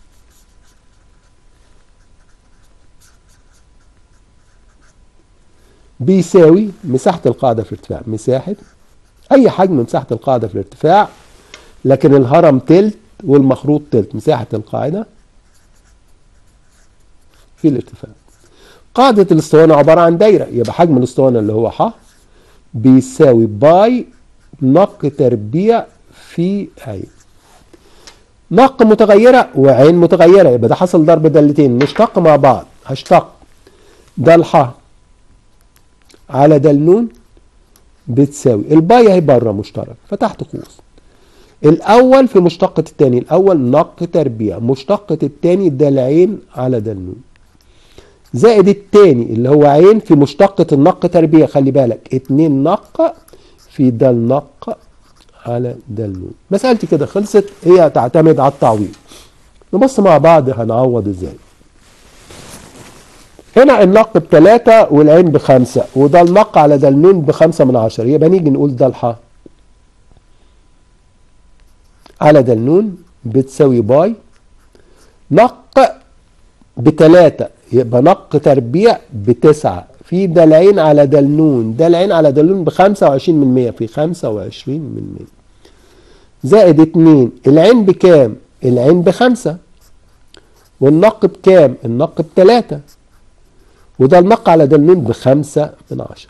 بيساوي مساحة القاعدة في الارتفاع مساحة أي حجم مساحة القاعدة في الارتفاع لكن الهرم تلت والمخروط تلت مساحة القاعدة في الارتفاع قاعدة الاسطوانة عبارة عن دايرة يبقى حجم الاسطوانة اللي هو ح بيساوي باي نق تربيع في عين نق متغيرة وعين متغيرة يبقى ده حصل ضرب دالتين نشتق مع بعض هشتق ده الح على ده النون بتساوي الباي اهي بره مشترك فتحت قوس الاول في مشتقة التاني الاول نق تربيع مشتقة التاني ده العين على ده النون زائد التاني اللي هو عين في مشتقة النق تربيع خلي بالك اتنين نق في ده النق على ده النون مسألتي كده خلصت هي تعتمد على التعويض نبص مع بعض هنعوض ازاي هنا النق بتلاتة والعين بخمسة وده النق على ده النون بخمسة من عشرة يبقى نيجي نقول ده الحاء على ده النون بتساوي باي نق بتلاتة يبقى نق تربيع بتسعة في ده العين على ده النون ده العين على ده النون بخمسة وعشرين من مية في خمسة وعشرين من مية زائد اتنين العين بكام العين بخمسة والنق بكام النق بتلاتة وده النق على ده النون بخمسة من عشرة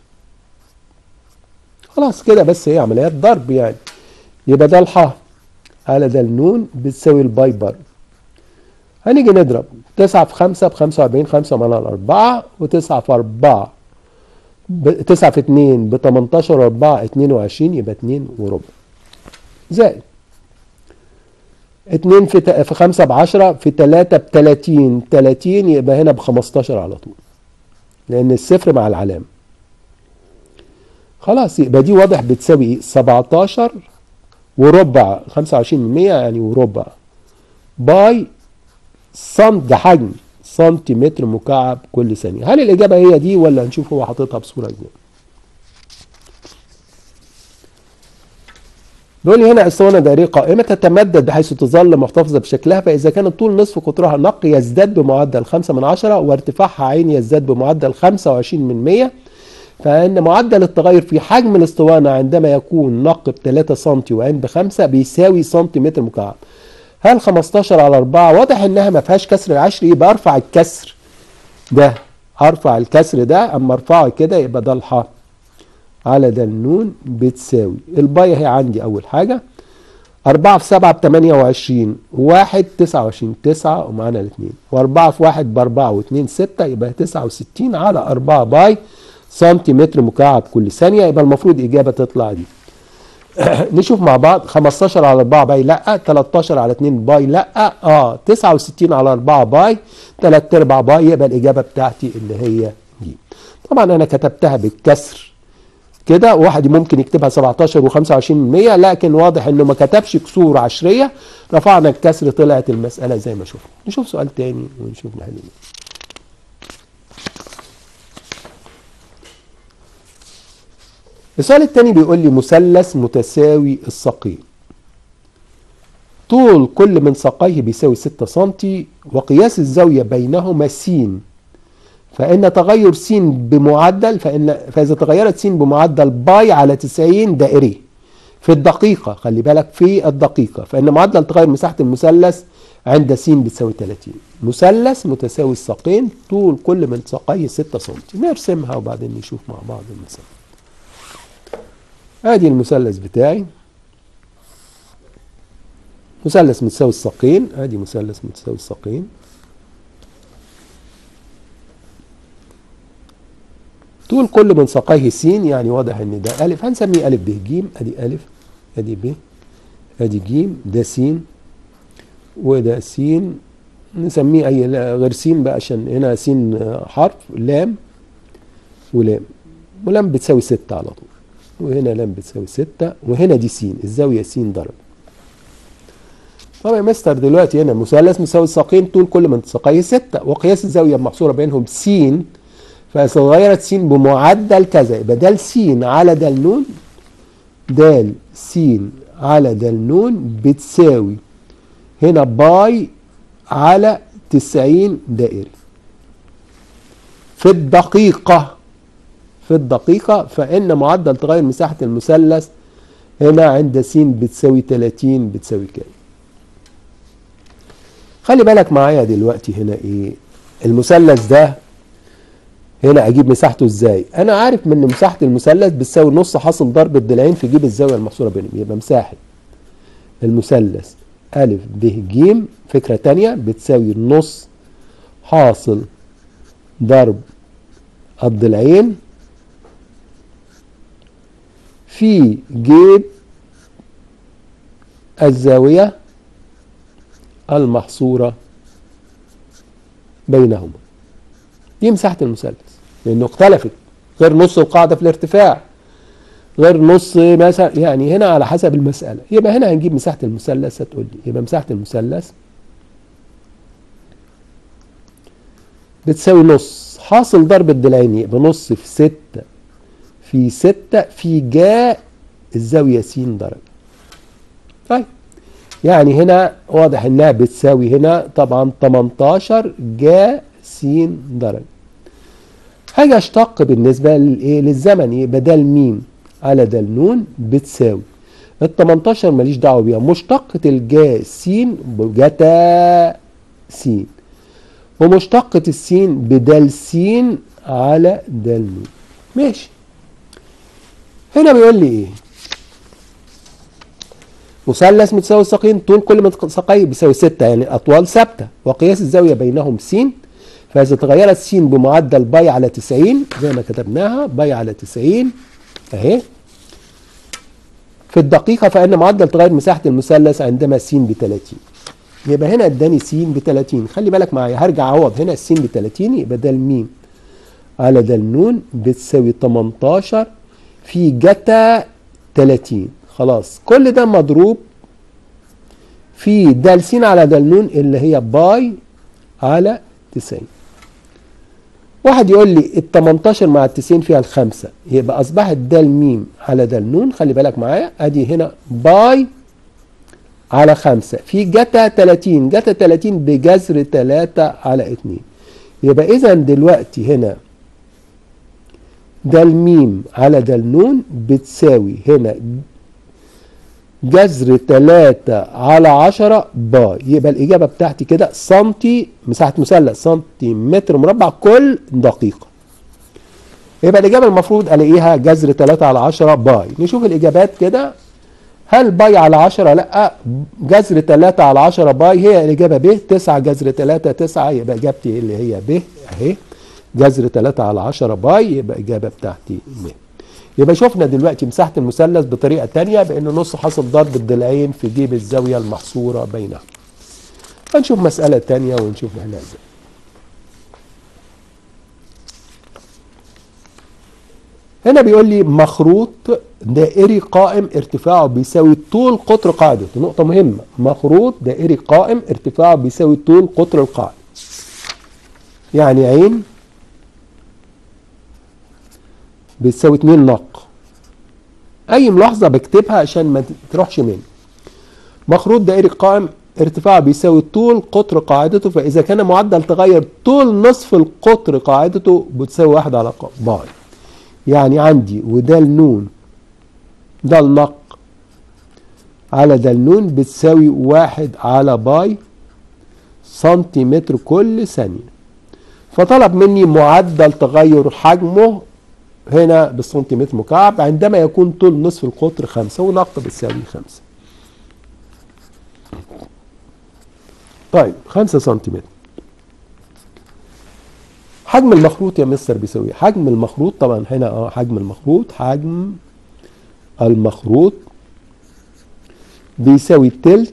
خلاص كده بس هي عمليات ضرب يعني يبقى ده الحاء على ده النون بتساوي الباي بر هنيجي نضرب تسعة في خمسة بخمسة وأربعين خمسة من الأربعة وتسعة في أربعة تسعة في اتنين بتمنتاشر وأربعة اتنين وعشرين يبقى اتنين وربع زائد اتنين في, في خمسة بعشرة في تلاتة بتلاتين تلاتين يبقى هنا بخمستاشر على طول لأن الصفر مع العلامة خلاص يبقى دي واضح بتساوي ايه 17 وربع 25 من 100 يعني وربع باي سم ده حجم سنتيمتر مكعب كل ثانية هل الإجابة هي دي ولا هنشوف هو حاططها بصورة ازاي بيقول لي هنا اسطوانة دائرية قائمة تتمدد بحيث تظل محتفظة بشكلها فإذا كان الطول نصف قطرها نق يزداد بمعدل 5 من 10 وارتفاعها عين يزداد بمعدل 25 من 100 فإن معدل التغير في حجم الاسطوانة عندما يكون نق ب 3 سم وعين ب 5 بيساوي سنتيمتر مكعب هل 15 على 4 واضح انها ما فيهاش كسر العشر يبقى ارفع الكسر ده ارفع الكسر ده اما ارفعه كده يبقى ده الحاء على ده النون بتساوي الباي هي عندي اول حاجة 4 في 7 ب 28 1 29 9 ومعانا الاثنين و4 في 1 ب 4 و2 6 يبقى 69 على 4 باي سنتيمتر مكعب كل ثانية يبقى المفروض إجابة تطلع دي نشوف مع بعض 15 على 4 باي لا 13 على 2 باي لا اه 69 على 4 باي 3 ارباع باي يبقى الاجابه بتاعتي اللي هي ج طبعا انا كتبتها بالكسر كده واحد ممكن يكتبها 17 و25% لكن واضح انه ما كتبش كسور عشريه رفعنا الكسر طلعت المساله زي ما شفنا نشوف سؤال تاني ونشوف نحل ايه السؤال التاني بيقول لي مثلث متساوي الساقين طول كل من ساقيه بيساوي 6 سم وقياس الزاوية بينهما س فإن تغير س بمعدل فإن فإذا تغيرت س بمعدل باي على 90 دائري في الدقيقة خلي بالك في الدقيقة فإن معدل تغير مساحة المثلث عند س بتساوي 30 مثلث متساوي الساقين طول كل من ساقيه 6 سم نرسمها وبعدين نشوف مع بعض المسألة ادي المثلث بتاعي مثلث متساوي الساقين ادي مثلث متساوي الساقين طول كل من ساقيه س يعني واضح ان ده الف هنسميه الف ب ج ادي الف ادي ب ادي ج ده س وده س نسميه اي غير س بقى عشان هنا س حرف لام ولام ولام بتساوي ستة على طول وهنا لام بتساوي ستة وهنا دي س الزاوية س ضرب طب يا مستر دلوقتي هنا مثلث مساوي الساقين طول كل من ساقيه ستة وقياس الزاوية المحصورة بينهم س فإذا تغيرت س بمعدل كذا يبقى د س على د ن د س على د ن بتساوي هنا باي على 90 دائري في الدقيقة في الدقيقة فإن معدل تغير مساحة المثلث هنا عند س بتساوي 30 بتساوي كام خلي بالك معايا دلوقتي هنا ايه المثلث ده هنا اجيب مساحته ازاي انا عارف ان مساحة المثلث بتساوي نص حاصل ضرب الضلعين في جيب الزاوية المحصورة بينهم يبقى مساحة المثلث أ ب ج فكرة تانية بتساوي نص حاصل ضرب الضلعين في جيب الزاوية المحصورة بينهما دي مساحة المثلث لأنه اختلفت غير نص القاعدة في الارتفاع غير نص مثلا يعني هنا على حسب المسألة يبقى هنا هنجيب مساحة المثلث هتقول لي يبقى مساحة المثلث بتساوي نص حاصل ضرب الضلعين يبقى نص في ستة في ستة في جاء الزاوية س درجة طيب يعني هنا واضح انها بتساوي هنا طبعا 18 جاء س درجة حاجة اشتق بالنسبة للايه للزمن يبقى ده الميم على ده النون بتساوي ال 18 ماليش دعوة بيها مشتقة الجاء س بجتا س ومشتقة السين بدال س على دال نون ماشي هنا بيقول لي ايه مثلث متساوي الساقين طول كل من ساقيه بيساوي 6 يعني اطوال ثابته وقياس الزاويه بينهم س فاذا تغيرت س بمعدل باي على 90 زي ما كتبناها باي على 90 اهي في الدقيقه فان معدل تغير مساحه المثلث عندما س ب 30 يبقى هنا اداني س ب 30 خلي بالك معايا هرجع اعوض هنا س ب 30 يبقى ده الميم على ده النون بتساوي 18 في جتا 30 خلاص كل ده مضروب في د س على د ن اللي هي باي على 90 واحد يقول لي ال 18 مع ال 90 فيها الخمسة يبقى أصبحت د م على د ن خلي بالك معايا أدي هنا باي على 5 في جتا 30 جتا 30 بجذر 3 على 2 يبقى إذا دلوقتي هنا د الميم على د النون بتساوي هنا جذر 3 على 10 باي يبقى الإجابة بتاعتي كده سنتي مساحة مثلث سنتيمتر مربع كل دقيقة يبقى الإجابة المفروض ألاقيها جذر 3 على 10 باي نشوف الإجابات كده هل باي على 10 لا جذر 3 على 10 باي هي الإجابة ب 9 جذر 3 9 يبقى إجابتي اللي هي ب أهي جذر 3 على 10 باي يبقى الإجابة بتاعتي ب يبقى شفنا دلوقتي مساحة المثلث بطريقة تانية بأن نص حاصل ضرب الضلعين في جيب الزاوية المحصورة بينهم هنشوف مسألة تانية ونشوف نحلها ازاي هنا بيقول لي مخروط دائري قائم ارتفاعه بيساوي طول قطر قاعدته نقطة مهمة مخروط دائري قائم ارتفاعه بيساوي طول قطر القاعدة يعني عين بتساوي 2 نق اي ملاحظة بكتبها عشان ما تروحش مني مخروط دائري قائم ارتفاعه بيساوي طول قطر قاعدته فاذا كان معدل تغير طول نصف القطر قاعدته بتساوي واحد على باي يعني عندي وده النون ده النق على ده النون بتساوي واحد على باي سنتيمتر كل ثانية فطلب مني معدل تغير حجمه هنا بالسنتيمتر مكعب عندما يكون طول نصف القطر خمسة ونق بتساوي خمسة طيب خمسة سنتيمتر حجم المخروط يا مستر بيساوي حجم المخروط طبعا هنا اه حجم المخروط حجم المخروط بيساوي تلت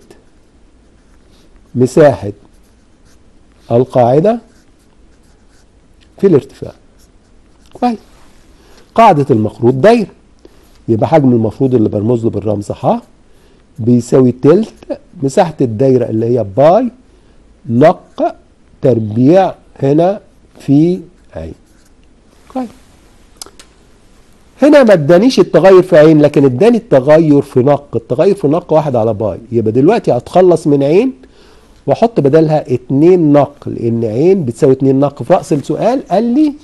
مساحة القاعدة في الارتفاع كويس قاعدة المخروط دايرة يبقى حجم المفروض اللي برمز له بالرمز ح بيساوي تلت مساحة الدايرة اللي هي باي نق تربيع هنا في عين كويس هنا ما ادانيش التغير في عين لكن اداني التغير في نق التغير في نق واحد على باي يبقى دلوقتي هتخلص من عين واحط بدلها اتنين نق لان عين بتساوي اتنين نق في رأس السؤال قال لي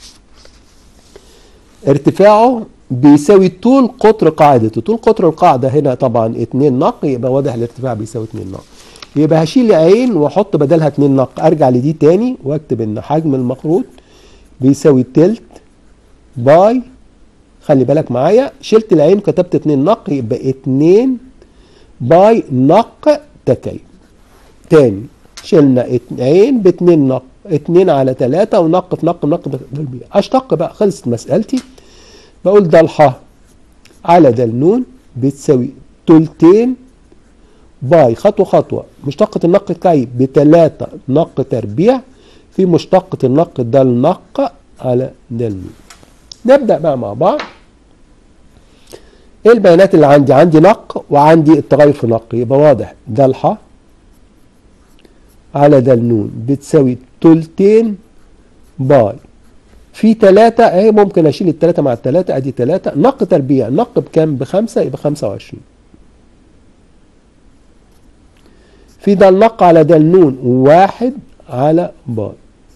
ارتفاعه بيساوي طول قطر قاعدته طول قطر القاعدة هنا طبعا اتنين نق يبقى واضح الارتفاع بيساوي اتنين نق يبقى هشيل عين واحط بدلها اتنين نق ارجع لدي تاني واكتب ان حجم المخروط بيساوي تلت باي خلي بالك معايا شلت العين كتبت اتنين نق يبقى اتنين باي نق تكعيب تاني شلنا عين باتنين نق اتنين على تلاتة ونق في نق نق بالبيع اشتق بقى خلصت مسألتي بقول ده الح على ده النون بتساوي تلتين باي خطوة خطوة مشتقة النق الكعيب بتلاتة نق تربيع في مشتقة النق ده النق على ده النون نبدأ بقى مع بعض ايه البيانات اللي عندي عندي نق وعندي التغير في نق يبقى واضح ده الح على ده النون بتساوي تلتين باي في تلاتة اهي ممكن اشيل التلاتة مع التلاتة ادي تلاتة نق تربيع نق بكام بخمسة يبقى خمسة وعشرين في ده النق على ده النون واحد على باي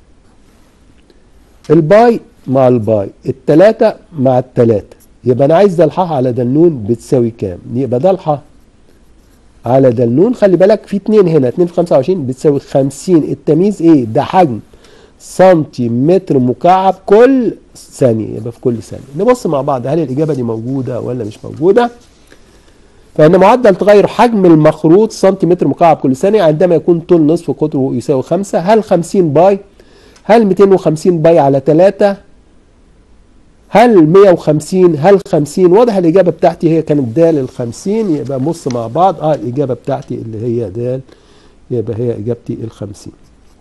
الباي مع الباي التلاتة مع التلاتة يبقى انا عايز ده الحاء على ده النون بتساوي كام يبقى ده الحاء على ده النون خلي بالك في اتنين هنا اتنين في خمسة وعشرين بتساوي خمسين التمييز ايه ده حجم سنتيمتر مكعب كل ثانية يبقى في كل ثانية نبص مع بعض هل الإجابة دي موجودة ولا مش موجودة فإن معدل تغير حجم المخروط سنتيمتر مكعب كل ثانية عندما يكون طول نصف قطره يساوي خمسة هل 50 باي هل 250 باي على 3 هل 150 هل 50 واضح الإجابة بتاعتي هي كانت د ال 50 يبقى بص مع بعض اه الإجابة بتاعتي اللي هي د يبقى هي إجابتي ال 50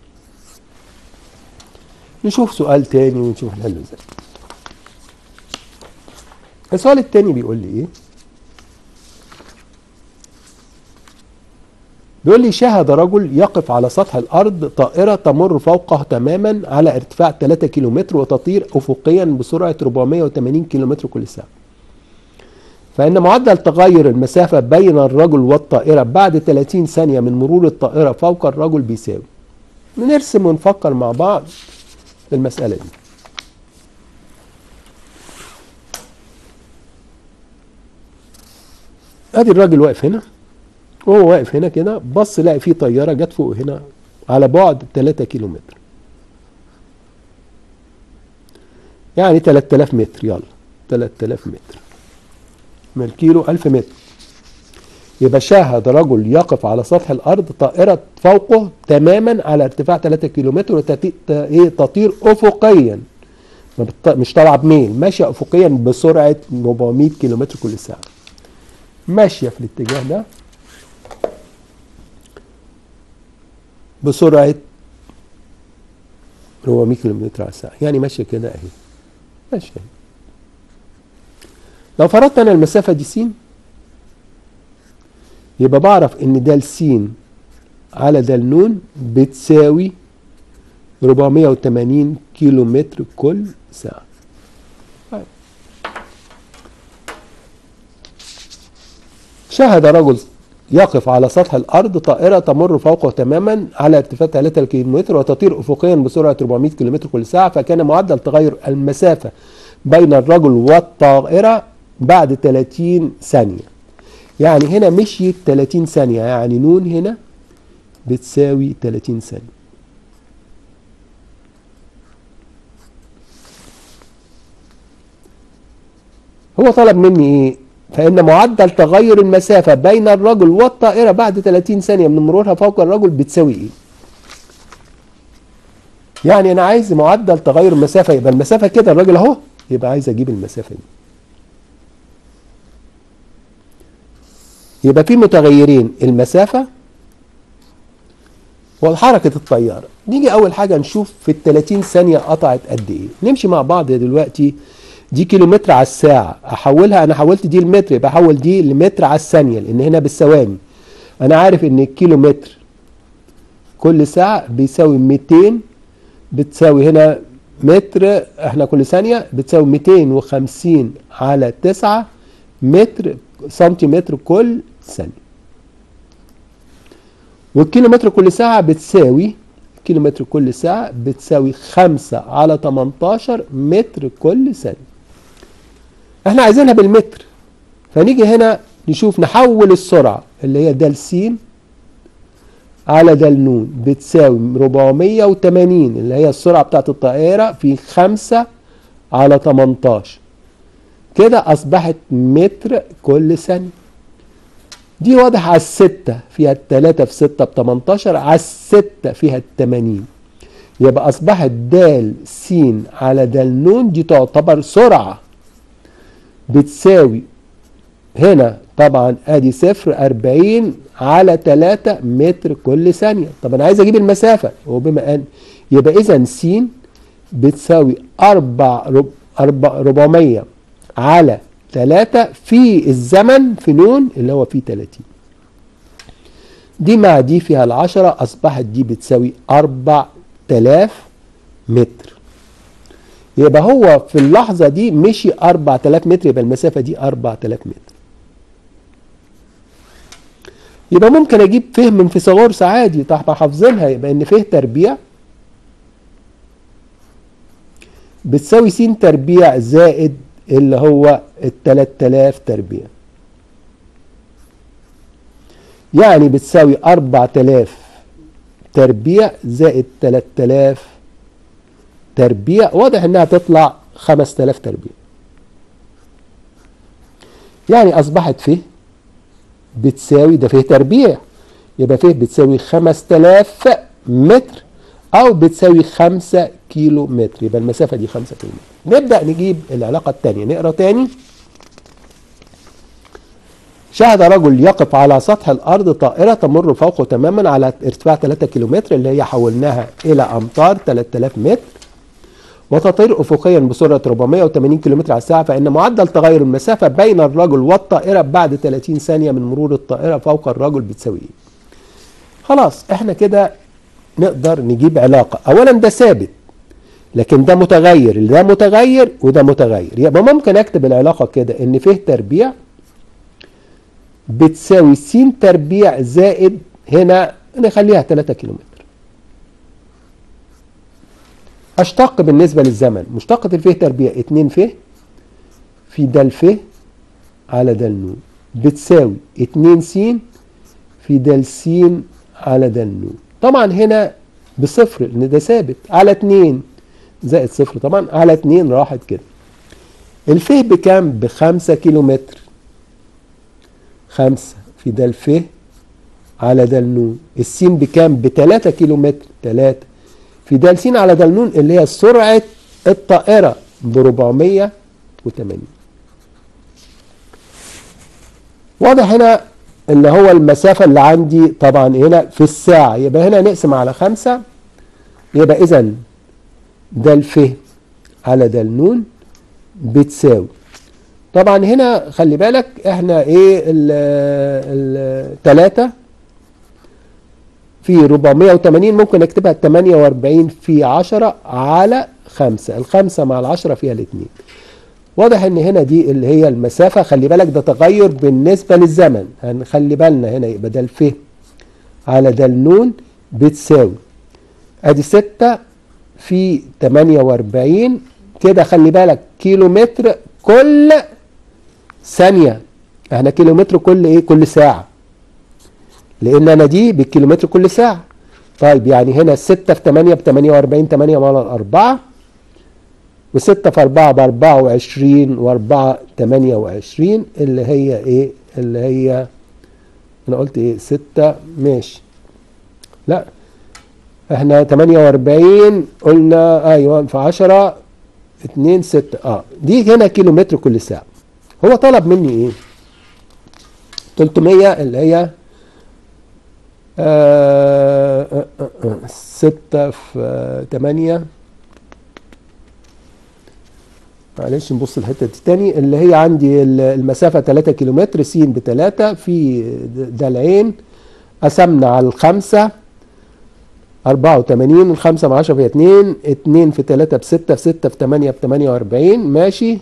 نشوف سؤال تاني ونشوف نحله ازاي السؤال التاني بيقول لي ايه بيقول لي شاهد رجل يقف على سطح الارض طائره تمر فوقه تماما على ارتفاع 3 كيلومتر وتطير افقيا بسرعه 480 كيلومتر كل ساعه فإن معدل تغير المسافة بين الرجل والطائرة بعد 30 ثانية من مرور الطائرة فوق الرجل بيساوي نرسم ونفكر مع بعض في المسألة دي ادي الراجل واقف هنا وهو واقف هنا كده بص لقى في طياره جت فوق هنا على بعد 3 كيلو متر يعني 3000 متر يلا 3000 متر من الكيلو 1000 متر يبقى شاهد رجل يقف على سطح الارض طائره فوقه تماما على ارتفاع 3 كيلو متر وتطير افقيا ما بت... مش طالعه بميل ماشيه افقيا بسرعه 400 كيلومتر كل ساعه ماشيه في الاتجاه ده بسرعه 400 كيلومتر على الساعه يعني ماشيه كده اهي ماشيه اهي لو فرضت انا المسافه دي س يبقى بعرف ان ده س على ده ن بتساوي 480 كيلو متر كل ساعة طيب. شاهد رجل يقف على سطح الأرض طائرة تمر فوقه تماما على ارتفاع 3 كيلومتر وتطير أفقيا بسرعة 400 كيلومتر كل ساعة فكان معدل تغير المسافة بين الرجل والطائرة بعد 30 ثانية يعني هنا مشيت 30 ثانية يعني نون هنا بتساوي 30 ثانية هو طلب مني ايه فان معدل تغير المسافه بين الرجل والطائره بعد 30 ثانيه من مرورها فوق الرجل بتساوي ايه يعني انا عايز معدل تغير المسافه يبقى المسافه كده الراجل اهو يبقى عايز اجيب المسافه دي يبقى في متغيرين المسافه وحركه الطياره نيجي اول حاجه نشوف في ال 30 ثانيه قطعت قد ايه نمشي مع بعض دلوقتي دي كيلومتر على الساعة أحولها أنا حولت دي لمتر يبقى أحول دي لمتر على الثانية لأن هنا بالثواني أنا عارف إن الكيلومتر كل ساعة بيساوي 200 بتساوي هنا متر احنا كل ثانية بتساوي 250 على 9 متر سنتيمتر كل ثانية والكيلومتر كل ساعة بتساوي كيلومتر كل ساعة بتساوي 5 على 18 متر كل ثانية احنا عايزينها بالمتر فنيجي هنا نشوف نحول السرعة اللي هي د س على د ن بتساوي 480 اللي هي السرعة بتاعت الطائرة في 5 على 18 كده أصبحت متر كل ثانية دي واضح على الستة فيها التلاتة في ستة ب 18 على الستة فيها التمانين يبقى أصبحت د س على د ن دي تعتبر سرعة بتساوي هنا طبعا ادي صفر 40 على 3 متر كل ثانية طب انا عايز اجيب المسافة وبما ان يبقى اذا س بتساوي 4 400 على 3 في الزمن في نون اللي هو فيه 30 دي مع دي فيها العشرة أصبحت دي بتساوي 4000 متر يبقى هو في اللحظة دي مشي 4000 متر يبقى المسافة دي 4000 متر يبقى ممكن أجيب فهم من فيثاغورس عادي طبعا حافظينها يبقى إن فيه تربيع بتساوي س تربيع زائد اللي هو ال 3000 تربيع يعني بتساوي 4000 تربيع زائد 3000 تربيع واضح انها تطلع 5000 تربيع يعني اصبحت فيه بتساوي ده فيه تربيع يبقى فيه بتساوي 5000 متر او بتساوي 5 كيلو متر يبقى المسافه دي 5 كيلو متر نبدا نجيب العلاقه الثانيه نقرا تاني شاهد رجل يقف على سطح الارض طائره تمر فوقه تماما على ارتفاع 3 كيلومتر اللي هي حولناها الى امتار 3000 متر وتطير افقيا بسرعه 480 كيلومتر على الساعه فان معدل تغير المسافه بين الرجل والطائره بعد 30 ثانيه من مرور الطائره فوق الرجل بتساوي ايه خلاص احنا كده نقدر نجيب علاقه اولا ده ثابت لكن ده متغير ده متغير وده متغير يبقى ممكن اكتب العلاقه كده ان فيه تربيع بتساوي س تربيع زائد هنا نخليها 3 كيلومتر اشتق بالنسبه للزمن مشتقة الفه تربيع 2 ف في د ف على د ن بتساوي 2 س في د س على د ن طبعا هنا بصفر لان ده ثابت على 2 زائد صفر طبعا على 2 راحت كده الفه بكام ب 5 كيلو متر 5 في د ف على د ن السين بكام ب 3 كيلو متر 3 في د س على د ن اللي هي سرعة الطائرة ب 480 واضح هنا ان هو المسافة اللي عندي طبعا هنا في الساعة يبقى هنا نقسم على خمسة يبقى اذا ده الف على ده النون بتساوي طبعا هنا خلي بالك احنا ايه التلاتة في 480 ممكن نكتبها 48 في 10 على 5 الخمسة مع العشرة فيها الاثنين واضح ان هنا دي اللي هي المسافة خلي بالك ده تغير بالنسبة للزمن هنخلي بالنا هنا يبقى ده الف على ده النون بتساوي ادي 6 في 48 كده خلي بالك كيلو متر كل ثانية احنا كيلو متر كل ايه كل ساعة لان انا دي بالكيلومتر كل ساعة طيب يعني هنا 6 في 8 ب 48 8 على 4 و6 في 4 ب 24 و4 28 اللي هي ايه اللي هي انا قلت ايه 6 ماشي لا احنا 48 قلنا ايوه في 10 2 6 اه دي هنا كيلو متر كل ساعة هو طلب مني ايه 300 اللي هي آه آه آه ستة في تمانية معلش نبص الحتة دي تاني اللي هي عندي المسافة تلاتة كيلومتر س بتلاتة في ده العين قسمنا على الخمسة أربعة وتمانين الخمسة مع عشرة فيها اتنين اتنين في تلاتة بستة في ستة في تمانية بتمانية وأربعين ماشي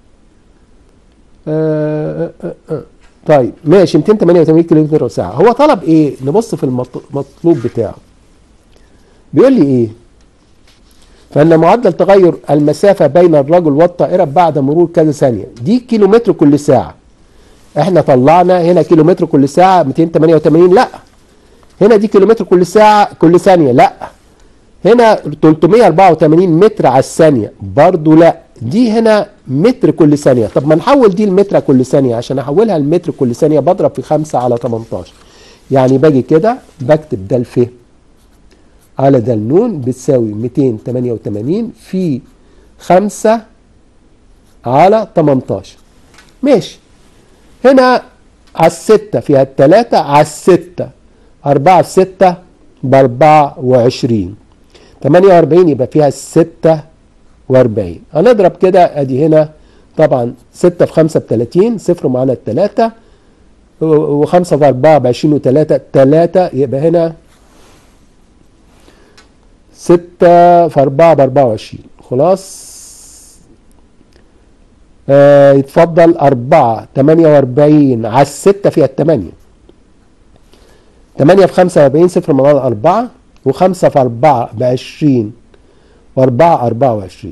آه آه آه. طيب ماشي 288 كيلو متر ساعة هو طلب ايه نبص في المطلوب بتاعه بيقول لي ايه فان معدل تغير المسافة بين الرجل والطائرة بعد مرور كذا ثانية دي كيلو متر كل ساعة احنا طلعنا هنا كيلو متر كل ساعة 288 لا هنا دي كيلو متر كل ساعة كل ثانية لا هنا 384 متر على الثانية برضو لا دي هنا متر كل ثانية طب ما نحول دي المتر كل ثانية عشان احولها لمتر كل ثانية بضرب في 5 على 18 يعني باجي كده بكتب ده الف على ده النون بتساوي 288 في 5 على 18 ماشي هنا على الستة فيها التلاتة على الستة أربعة في ستة بأربعة وعشرين تمانية وأربعين يبقى فيها الستة وأربعين هنضرب كده أدي هنا طبعا ستة في خمسة بتلاتين صفر معانا التلاتة وخمسة في أربعة بعشرين وتلاتة تلاتة يبقى هنا ستة في أربعة بأربعة وعشرين خلاص آه يتفضل أربعة تمانية وأربعين على الستة فيها التمانية تمانية في خمسة وأربعين صفر معانا أربعة وخمسة في أربعة بعشرين وأربعة أربعة وعشرين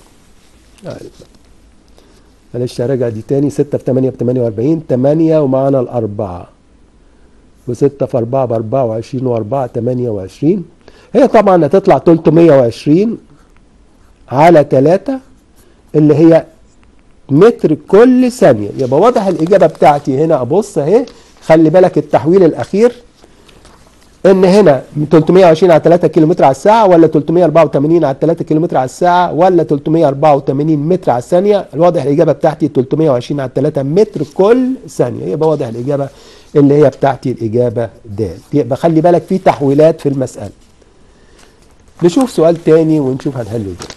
معلش هراجع دي تاني ستة في تمانية بتمانية وأربعين تمانية ومعانا الأربعة وستة في أربعة بأربعة وعشرين وأربعة تمانية وعشرين هي طبعا هتطلع تلتمية وعشرين على تلاتة اللي هي متر كل ثانية يبقى واضح الإجابة بتاعتي هنا أبص أهي خلي بالك التحويل الأخير ان هنا 320 على 3 كيلو متر على الساعه ولا 384 على 3 كيلو متر على الساعه ولا 384 متر على الثانيه الواضح الاجابه بتاعتي 320 على 3 متر كل ثانيه يبقى واضح الاجابه اللي هي بتاعتي الاجابه د يبقى خلي بالك في تحويلات في المساله نشوف سؤال تاني ونشوف هنحله ازاي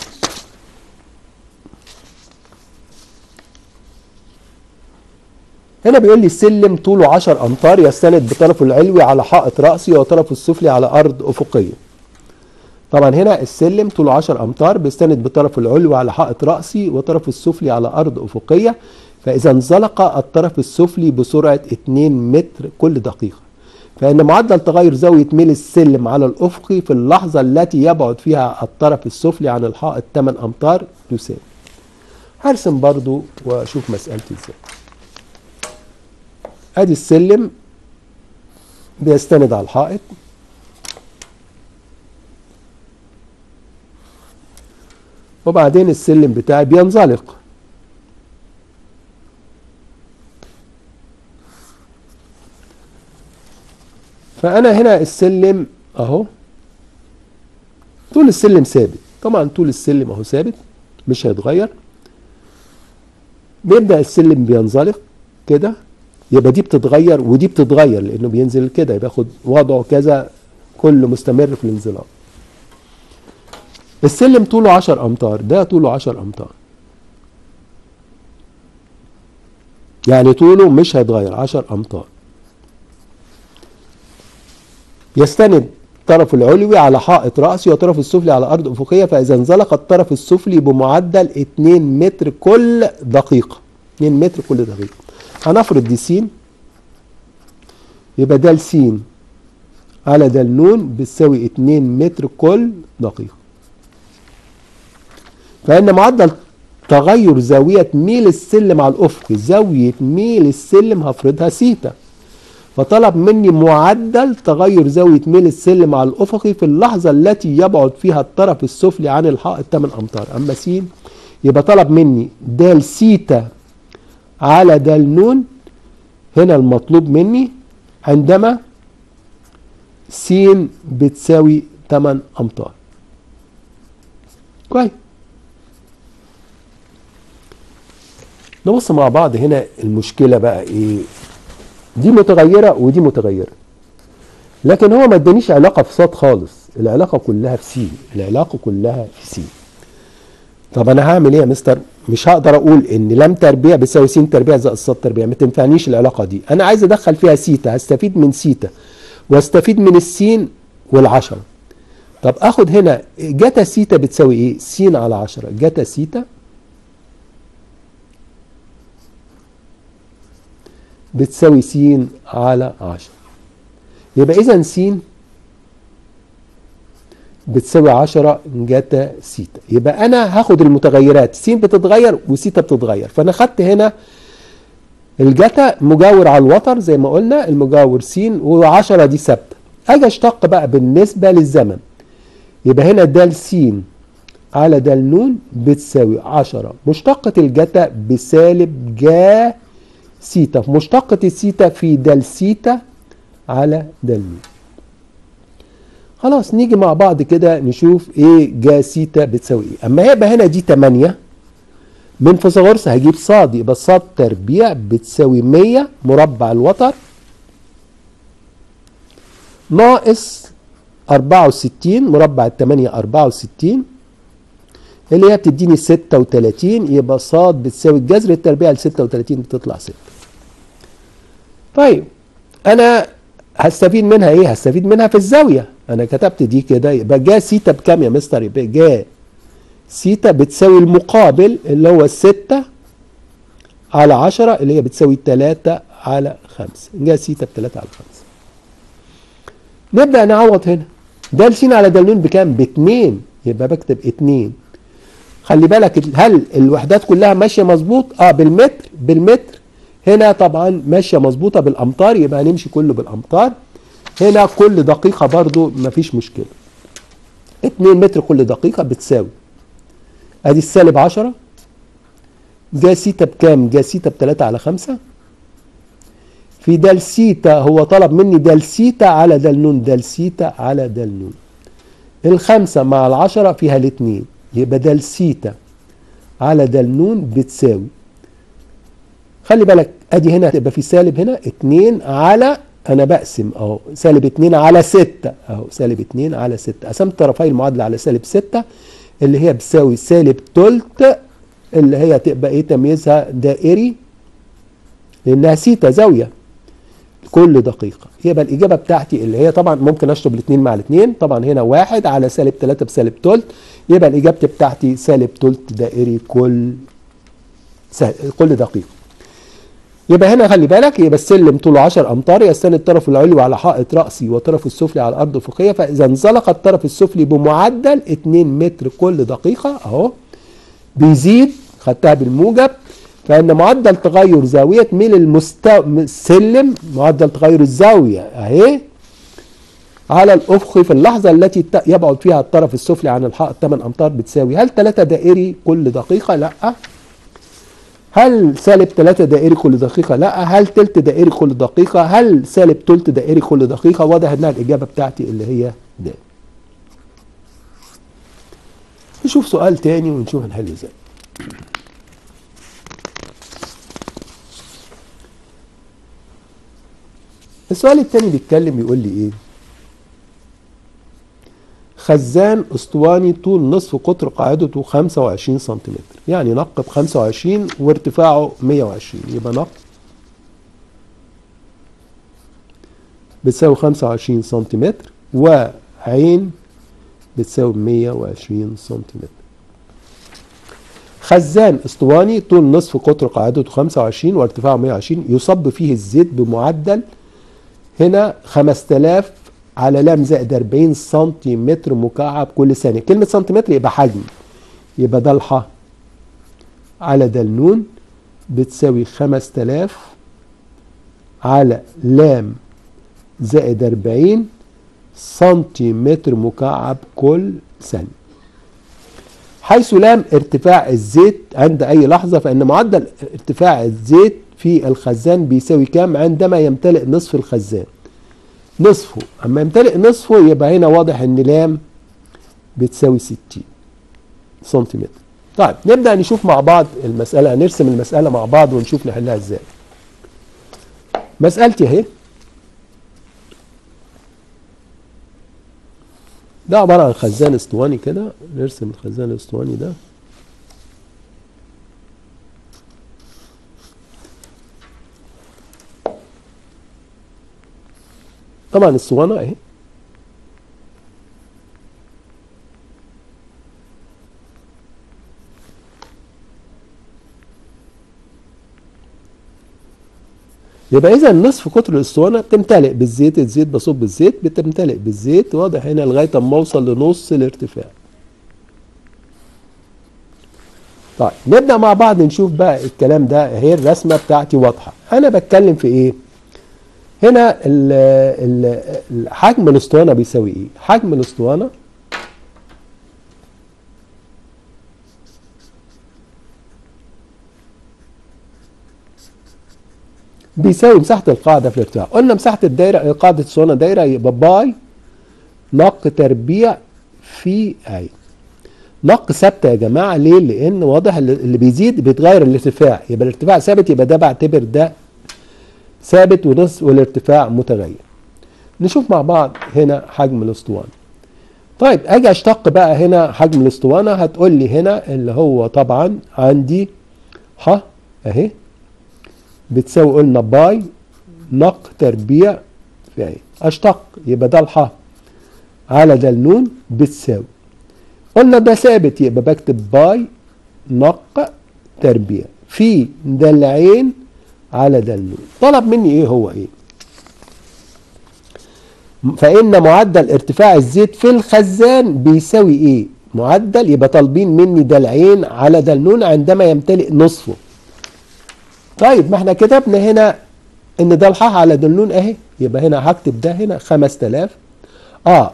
هنا بيقول لي السلم طوله 10 امتار يستند بطرفه العلوي على حائط رأسي وطرفه السفلي على ارض افقيه. طبعا هنا السلم طوله 10 امتار بيستند بطرفه العلوي على حائط رأسي وطرفه السفلي على ارض افقيه فاذا انزلق الطرف السفلي بسرعه 2 متر كل دقيقه. فإن معدل تغير زاوية ميل السلم على الأفقي في اللحظة التي يبعد فيها الطرف السفلي عن الحائط 8 أمتار تساوي. هرسم برضو وأشوف مسألتي إزاي. ادي السلم بيستند على الحائط وبعدين السلم بتاعي بينزلق فانا هنا السلم اهو طول السلم ثابت طبعا طول السلم اهو ثابت مش هيتغير بيبدأ السلم بينزلق كده يبقى دي بتتغير ودي بتتغير لانه بينزل كده بياخد وضعه كذا كله مستمر في الانزلاق السلم طوله 10 امتار ده طوله 10 امتار يعني طوله مش هيتغير 10 امتار يستند الطرف العلوي على حائط رأسي والطرف السفلي على أرض أفقية فإذا انزلق الطرف السفلي بمعدل 2 متر كل دقيقة 2 متر كل دقيقة هنفرض دي س يبقى ده س على ده ن بتساوي 2 متر كل دقيقة فإن معدل تغير زاوية ميل السلم على الأفق زاوية ميل السلم هفرضها سيتا فطلب مني معدل تغير زاوية ميل السلم على الأفقي في اللحظة التي يبعد فيها الطرف السفلي عن الحائط 8 أمتار أما س يبقى طلب مني د سيتا على د ن هنا المطلوب مني عندما س بتساوي 8 أمتار كويس نبص مع بعض هنا المشكلة بقى ايه دي متغيرة ودي متغيرة لكن هو ما ادانيش علاقة في صاد خالص العلاقة كلها في سي العلاقة كلها في سي طب انا هعمل ايه يا مستر مش هقدر اقول ان لام تربيع بتساوي س تربيع زائد صاد تربيع ما تنفعنيش العلاقة دي انا عايز ادخل فيها سيتا هستفيد من سيتا واستفيد من السين والعشرة طب اخد هنا جتا سيتا بتساوي ايه س على عشرة جتا سيتا بتساوي س على 10 يبقى اذا س بتساوي 10 جتا سيتا يبقى انا هاخد المتغيرات س بتتغير وسيتا بتتغير فانا خدت هنا الجتا مجاور على الوتر زي ما قلنا المجاور س و10 دي ثابته اجي اشتق بقى بالنسبه للزمن يبقى هنا د س على د ن بتساوي 10 مشتقة الجتا بسالب جا سيتا مشتقة السيتا في دال سيتا على دال مي خلاص نيجي مع بعض كده نشوف ايه جا سيتا بتساوي ايه اما هيبقى هنا دي 8 من فيثاغورس هجيب صاد يبقى صاد تربيع بتساوي 100 مربع الوتر ناقص 64 مربع ال 8 64 اللي هي بتديني 36 يبقى صاد بتساوي الجذر التربيع ل 36 بتطلع 6 طيب انا هستفيد منها ايه هستفيد منها في الزاويه انا كتبت دي كده يبقى جا سيتا بكام يا مستر يبقى جا سيتا بتساوي المقابل اللي هو 6 على 10 اللي هي بتساوي 3 على 5 جا سيتا ب 3 على 5 نبدا نعوض هنا د س على د ن بكام ب 2 يبقى بكتب 2 خلي بالك هل الوحدات كلها ماشيه مظبوط اه بالمتر بالمتر هنا طبعا ماشيه مظبوطه بالامتار يبقى هنمشي كله بالامتار هنا كل دقيقه برضو مفيش مشكله 2 متر كل دقيقه بتساوي ادي السالب 10 جا سيتا بكام جا سيتا ب 3 على 5 في دال سيتا هو طلب مني دال سيتا على دال نون دال سيتا على دال نون الخمسة مع العشرة فيها الاتنين يبقى دال سيتا على دال نون بتساوي خلي بالك ادي هنا هتبقى في سالب هنا اتنين على انا بقسم اهو سالب اتنين على ستة اهو سالب اتنين على ستة قسمت طرفي المعادلة على سالب ستة اللي هي بتساوي سالب تلت اللي هي تبقى ايه تمييزها دائري لانها سيتا زاويه كل دقيقة يبقى الإجابة بتاعتي اللي هي طبعا ممكن أشرب الاثنين مع الاثنين طبعا هنا واحد على سالب 3 بسالب تلت يبقى الإجابة بتاعتي سالب تلت دائري كل سال... كل دقيقة يبقى هنا خلي بالك يبقى السلم طوله 10 أمتار يستند الطرف العلوي على حائط رأسي والطرف السفلي على الأرض الأفقية فإذا انزلق الطرف السفلي بمعدل 2 متر كل دقيقة أهو بيزيد خدتها بالموجب فإن معدل تغير زاوية ميل المستو... السلم معدل تغير الزاوية أهي على الأفق في اللحظة التي يبعد فيها الطرف السفلي عن الحائط 8 أمتار بتساوي هل 3 دائري كل دقيقة؟ لأ هل سالب 3 دائري كل دقيقة؟ لا هل تلت دائري كل دقيقة؟ هل سالب تلت دائري كل دقيقة؟ واضح انها الإجابة بتاعتي اللي هي د. نشوف سؤال تاني ونشوف هنحل ازاي السؤال التاني بيتكلم بيقول لي ايه خزان اسطواني طول نصف قطر قاعدته 25 سنتيمتر يعني نق ب 25 وارتفاعه 120 يبقى نق بتساوي 25 سنتيمتر وعين بتساوي 120 سنتيمتر خزان اسطواني طول نصف قطر قاعدته 25 وارتفاعه 120 يصب فيه الزيت بمعدل هنا 5000 على لام زائد 40 سنتيمتر مكعب كل ثانية كلمة سنتيمتر يبقى حجم يبقى ده الح على ده النون بتساوي 5000 على لام زائد 40 سنتيمتر مكعب كل ثانية حيث لام ارتفاع الزيت عند أي لحظة فإن معدل ارتفاع الزيت في الخزان بيساوي كام عندما يمتلئ نصف الخزان نصفه اما يمتلئ نصفه يبقى هنا واضح ان لام بتساوي 60 سنتيمتر طيب نبدا نشوف مع بعض المساله نرسم المساله مع بعض ونشوف نحلها ازاي مسالتي اهي ده عباره عن خزان اسطواني كده نرسم الخزان الاسطواني ده طبعا الاسطوانه اهي يبقى اذا نصف قطر الاسطوانه بتمتلئ بالزيت الزيت بصب الزيت بتمتلئ بالزيت واضح هنا لغايه اما اوصل لنص الارتفاع طيب نبدا مع بعض نشوف بقى الكلام ده هي الرسمه بتاعتي واضحه انا بتكلم في ايه هنا ال ال حجم الاسطوانه بيساوي ايه حجم الاسطوانه بيساوي مساحه القاعده في الارتفاع قلنا مساحه الدايره قاعده الاسطوانه دايره يبقى باي نق تربيع في عين نق ثابته يا جماعه ليه لان واضح اللي بيزيد بيتغير الارتفاع يبقى الارتفاع ثابت يبقى ده بعتبر ده ثابت ونصف والارتفاع متغير نشوف مع بعض هنا حجم الاسطوانه طيب اجي اشتق بقى هنا حجم الاسطوانه هتقول لي هنا اللي هو طبعا عندي ح اهي بتساوي قلنا باي نق تربيع في عين اشتق يبقى ده الح على ده النون بتساوي قلنا ده ثابت يبقى بكتب باي نق تربيع في ده العين على ده النون طلب مني ايه هو ايه فان معدل ارتفاع الزيت في الخزان بيساوي ايه معدل يبقى طالبين مني ده العين على ده النون عندما يمتلئ نصفه طيب ما احنا كتبنا هنا ان ده الحاء على ده النون اهي يبقى هنا هكتب ده هنا 5000 اه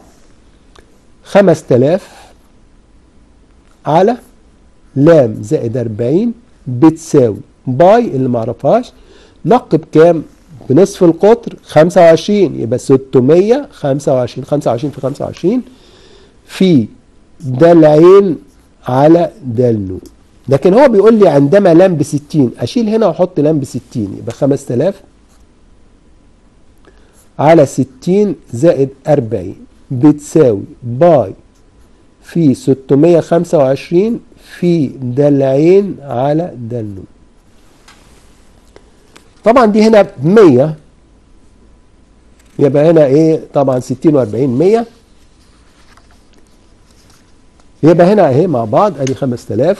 5000 على لام زائد 40 بتساوي باي اللي معرفهاش نق بكام بنصف القطر 25 يبقى 625 25 في 25 في ده العين على ده النون لكن هو بيقول لي عندما لام ب 60 اشيل هنا واحط لام ب 60 يبقى 5000 على 60 زائد 40 بتساوي باي في 625 في ده العين على ده النون طبعا دي هنا 100 يبقى هنا ايه طبعا 60 و40 100 يبقى هنا اهي مع بعض ادي 5000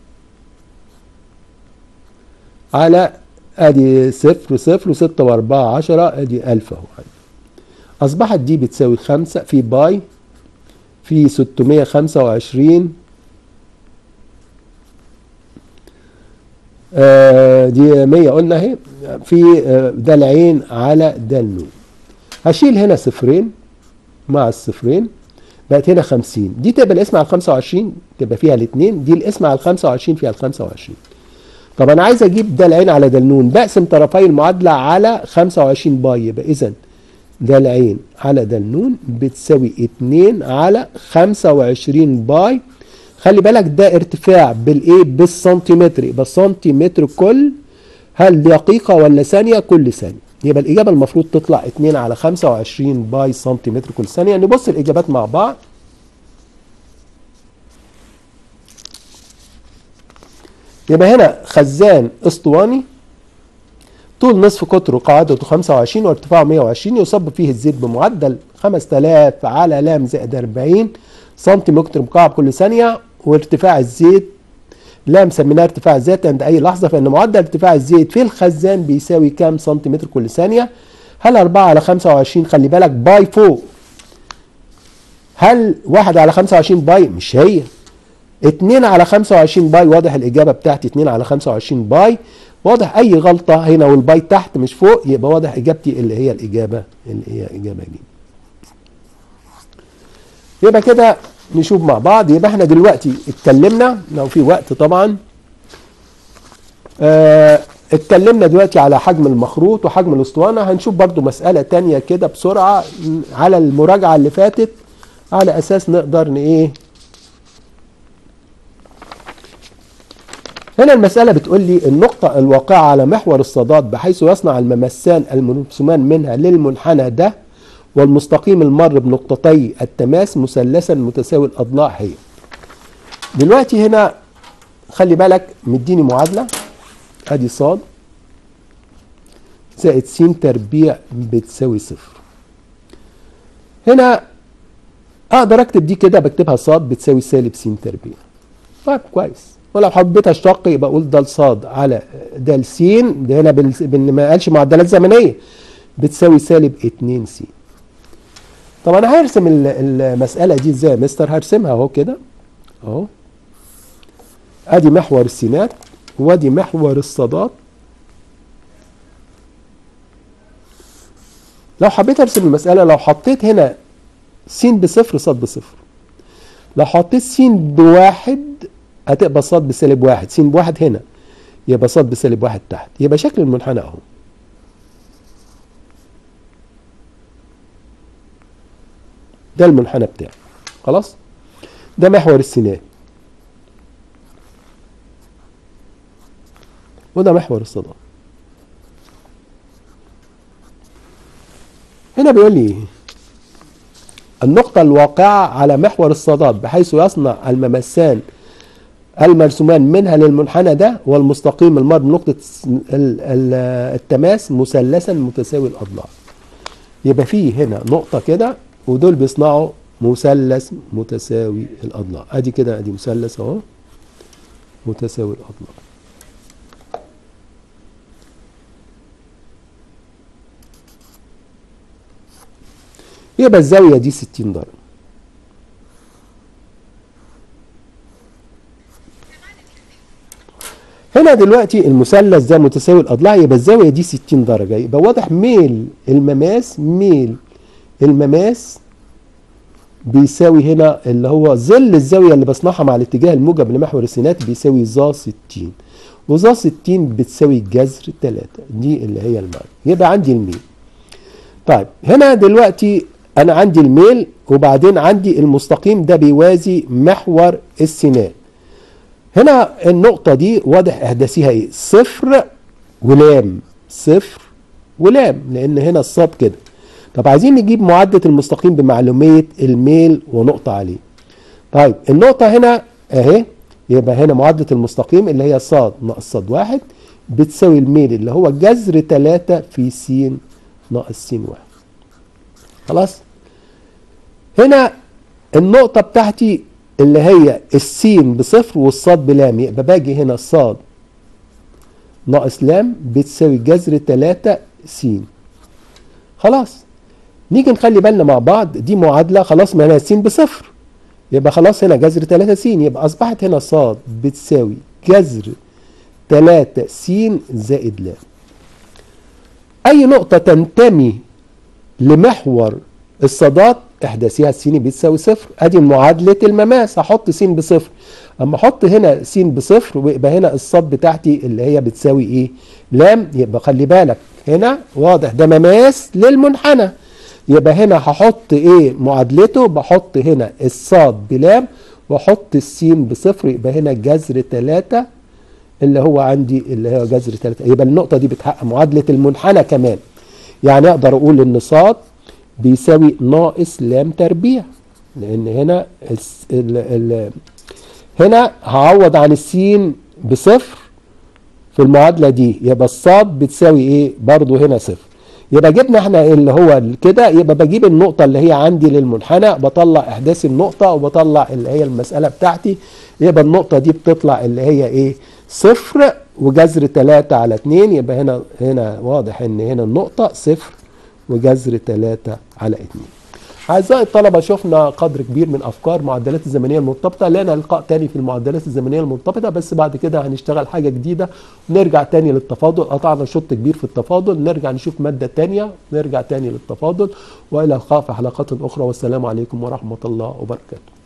على ادي صفر صفر وستة واربعة عشرة ادي الف اهو اصبحت دي بتساوي خمسة في باي في ستمية خمسة وعشرين آه دي مية قلنا اهي في آه ده العين على ده النون هشيل هنا صفرين مع الصفرين بقت هنا خمسين دي تبقى الاسم على الخمسة وعشرين تبقى فيها الاتنين دي الاسم على الخمسة وعشرين فيها الخمسة وعشرين طب انا عايز اجيب ده العين على ده النون بقسم طرفي المعادله على 25 باي يبقى اذا ده العين على ده النون بتساوي 2 على 25 باي خلي بالك ده ارتفاع بالايه بالسنتيمتر يبقى السنتيمتر كل هل دقيقة ولا ثانية كل ثانية يبقى الإجابة المفروض تطلع 2 على 25 باي سنتيمتر كل ثانية نبص الإجابات مع بعض يبقى هنا خزان اسطواني طول نصف قطره قاعدته 25 وارتفاعه 120 يصب فيه الزيت بمعدل 5000 على لام زائد 40 سنتيمتر مكعب كل ثانية وارتفاع الزيت لام سميناه ارتفاع الزيت عند أي لحظة فإن معدل ارتفاع الزيت في الخزان بيساوي كام سنتيمتر كل ثانية هل 4 على 25 خلي بالك باي فوق هل 1 على 25 باي مش هي 2 على 25 باي واضح الإجابة بتاعتي 2 على 25 باي واضح أي غلطة هنا والباي تحت مش فوق يبقى واضح إجابتي اللي هي الإجابة اللي هي إجابة دي يبقى كده نشوف مع بعض يبقى احنا دلوقتي اتكلمنا لو في وقت طبعا اه اتكلمنا دلوقتي على حجم المخروط وحجم الاسطوانة هنشوف برضو مسألة تانية كده بسرعة على المراجعة اللي فاتت على أساس نقدر ايه هنا المسألة بتقول لي النقطة الواقعة على محور الصادات بحيث يصنع الممسان المرسومان منها للمنحنى ده والمستقيم المر بنقطتي التماس مثلثا متساوي الأضلاع هي دلوقتي هنا خلي بالك مديني معادلة ادي صاد زائد س تربيع بتساوي صفر هنا اقدر اكتب دي كده بكتبها صاد بتساوي سالب س تربيع طيب كويس ولو حبيت اشتق يبقى اقول د صاد على د س ده هنا بال... ما قالش معدلات زمنيه بتساوي سالب 2 س طب انا هرسم المساله دي ازاي يا مستر هرسمها اهو كده اهو ادي محور السينات وادي محور الصادات لو حبيت ارسم المساله لو حطيت هنا س بصفر صاد بصفر لو حطيت س بواحد هتبقى صاد بسالب واحد س بواحد هنا يبقى صاد بسالب واحد تحت يبقى شكل المنحنى اهو ده المنحنى بتاعي خلاص ده محور السينات وده محور الصدى هنا بيقول لي النقطة الواقعة على محور الصادات بحيث يصنع الممسان المرسومان منها للمنحنى ده والمستقيم المر بنقطة التماس مثلثا متساوي الأضلاع يبقى فيه هنا نقطة كده ودول بيصنعوا مثلث متساوي الأضلاع ادي كده ادي مثلث اهو متساوي الأضلاع يبقى الزاوية دي 60 درجة هنا دلوقتي المثلث ده متساوي الأضلاع يبقى الزاوية دي 60 درجة يبقى واضح ميل المماس ميل المماس بيساوي هنا اللي هو ظل الزاوية اللي بصنعها مع الاتجاه الموجب لمحور السينات بيساوي ظا 60 وظا 60 بتساوي جذر 3 دي اللي هي المعنى يبقى عندي الميل طيب هنا دلوقتي انا عندي الميل وبعدين عندي المستقيم ده بيوازي محور السينات هنا النقطة دي واضح احداثها ايه صفر ولام صفر ولام لان هنا الصاد كده طب عايزين نجيب معدة المستقيم بمعلومية الميل ونقطة عليه طيب النقطة هنا اهي يبقى هنا معادلة المستقيم اللي هي صاد ناقص صاد واحد بتساوي الميل اللي هو جذر 3 في س ناقص س واحد خلاص هنا النقطة بتاعتي اللي هي السين بصفر والصاد بلام يبقى باجي هنا صاد ناقص لام بتساوي جذر 3 س خلاص نيجي نخلي بالنا مع بعض دي معادلة خلاص ما هنا س بصفر يبقى خلاص هنا جذر 3 س يبقى أصبحت هنا صاد بتساوي جذر 3 س زائد لام أي نقطة تنتمي لمحور الصادات احداثها س بتساوي صفر ادي معادله المماس هحط س بصفر اما احط هنا س بصفر ويبقى هنا الصاد بتاعتي اللي هي بتساوي ايه لام يبقى خلي بالك هنا واضح ده مماس للمنحنى يبقى هنا هحط ايه معادلته بحط هنا الصاد بلام واحط السين بصفر يبقى هنا جذر تلاتة اللي هو عندي اللي هو جذر تلاتة يبقى النقطة دي بتحقق معادلة المنحنى كمان يعني اقدر اقول ان صاد بيساوي ناقص لام تربيع لان هنا الس- ال ال هنا هعوض عن السين بصفر في المعادلة دي يبقى الصاد بتساوي ايه برضو هنا صفر يبقى جبنا احنا اللي هو كده يبقى بجيب النقطة اللي هي عندي للمنحنى بطلع احداث النقطة وبطلع اللي هي المسألة بتاعتي يبقى النقطة دي بتطلع اللي هي ايه صفر وجذر تلاتة على اتنين يبقى هنا هنا واضح ان هنا النقطة صفر وجذر تلاتة على اتنين أعزائي الطلبة شفنا قدر كبير من أفكار معدلات الزمنية المرتبطة لنا لقاء تاني في المعدلات الزمنية المرتبطة بس بعد كده هنشتغل حاجة جديدة نرجع تاني للتفاضل قطعنا شوط كبير في التفاضل نرجع نشوف مادة تانية نرجع تاني للتفاضل وإلى اللقاء في حلقات أخرى والسلام عليكم ورحمة الله وبركاته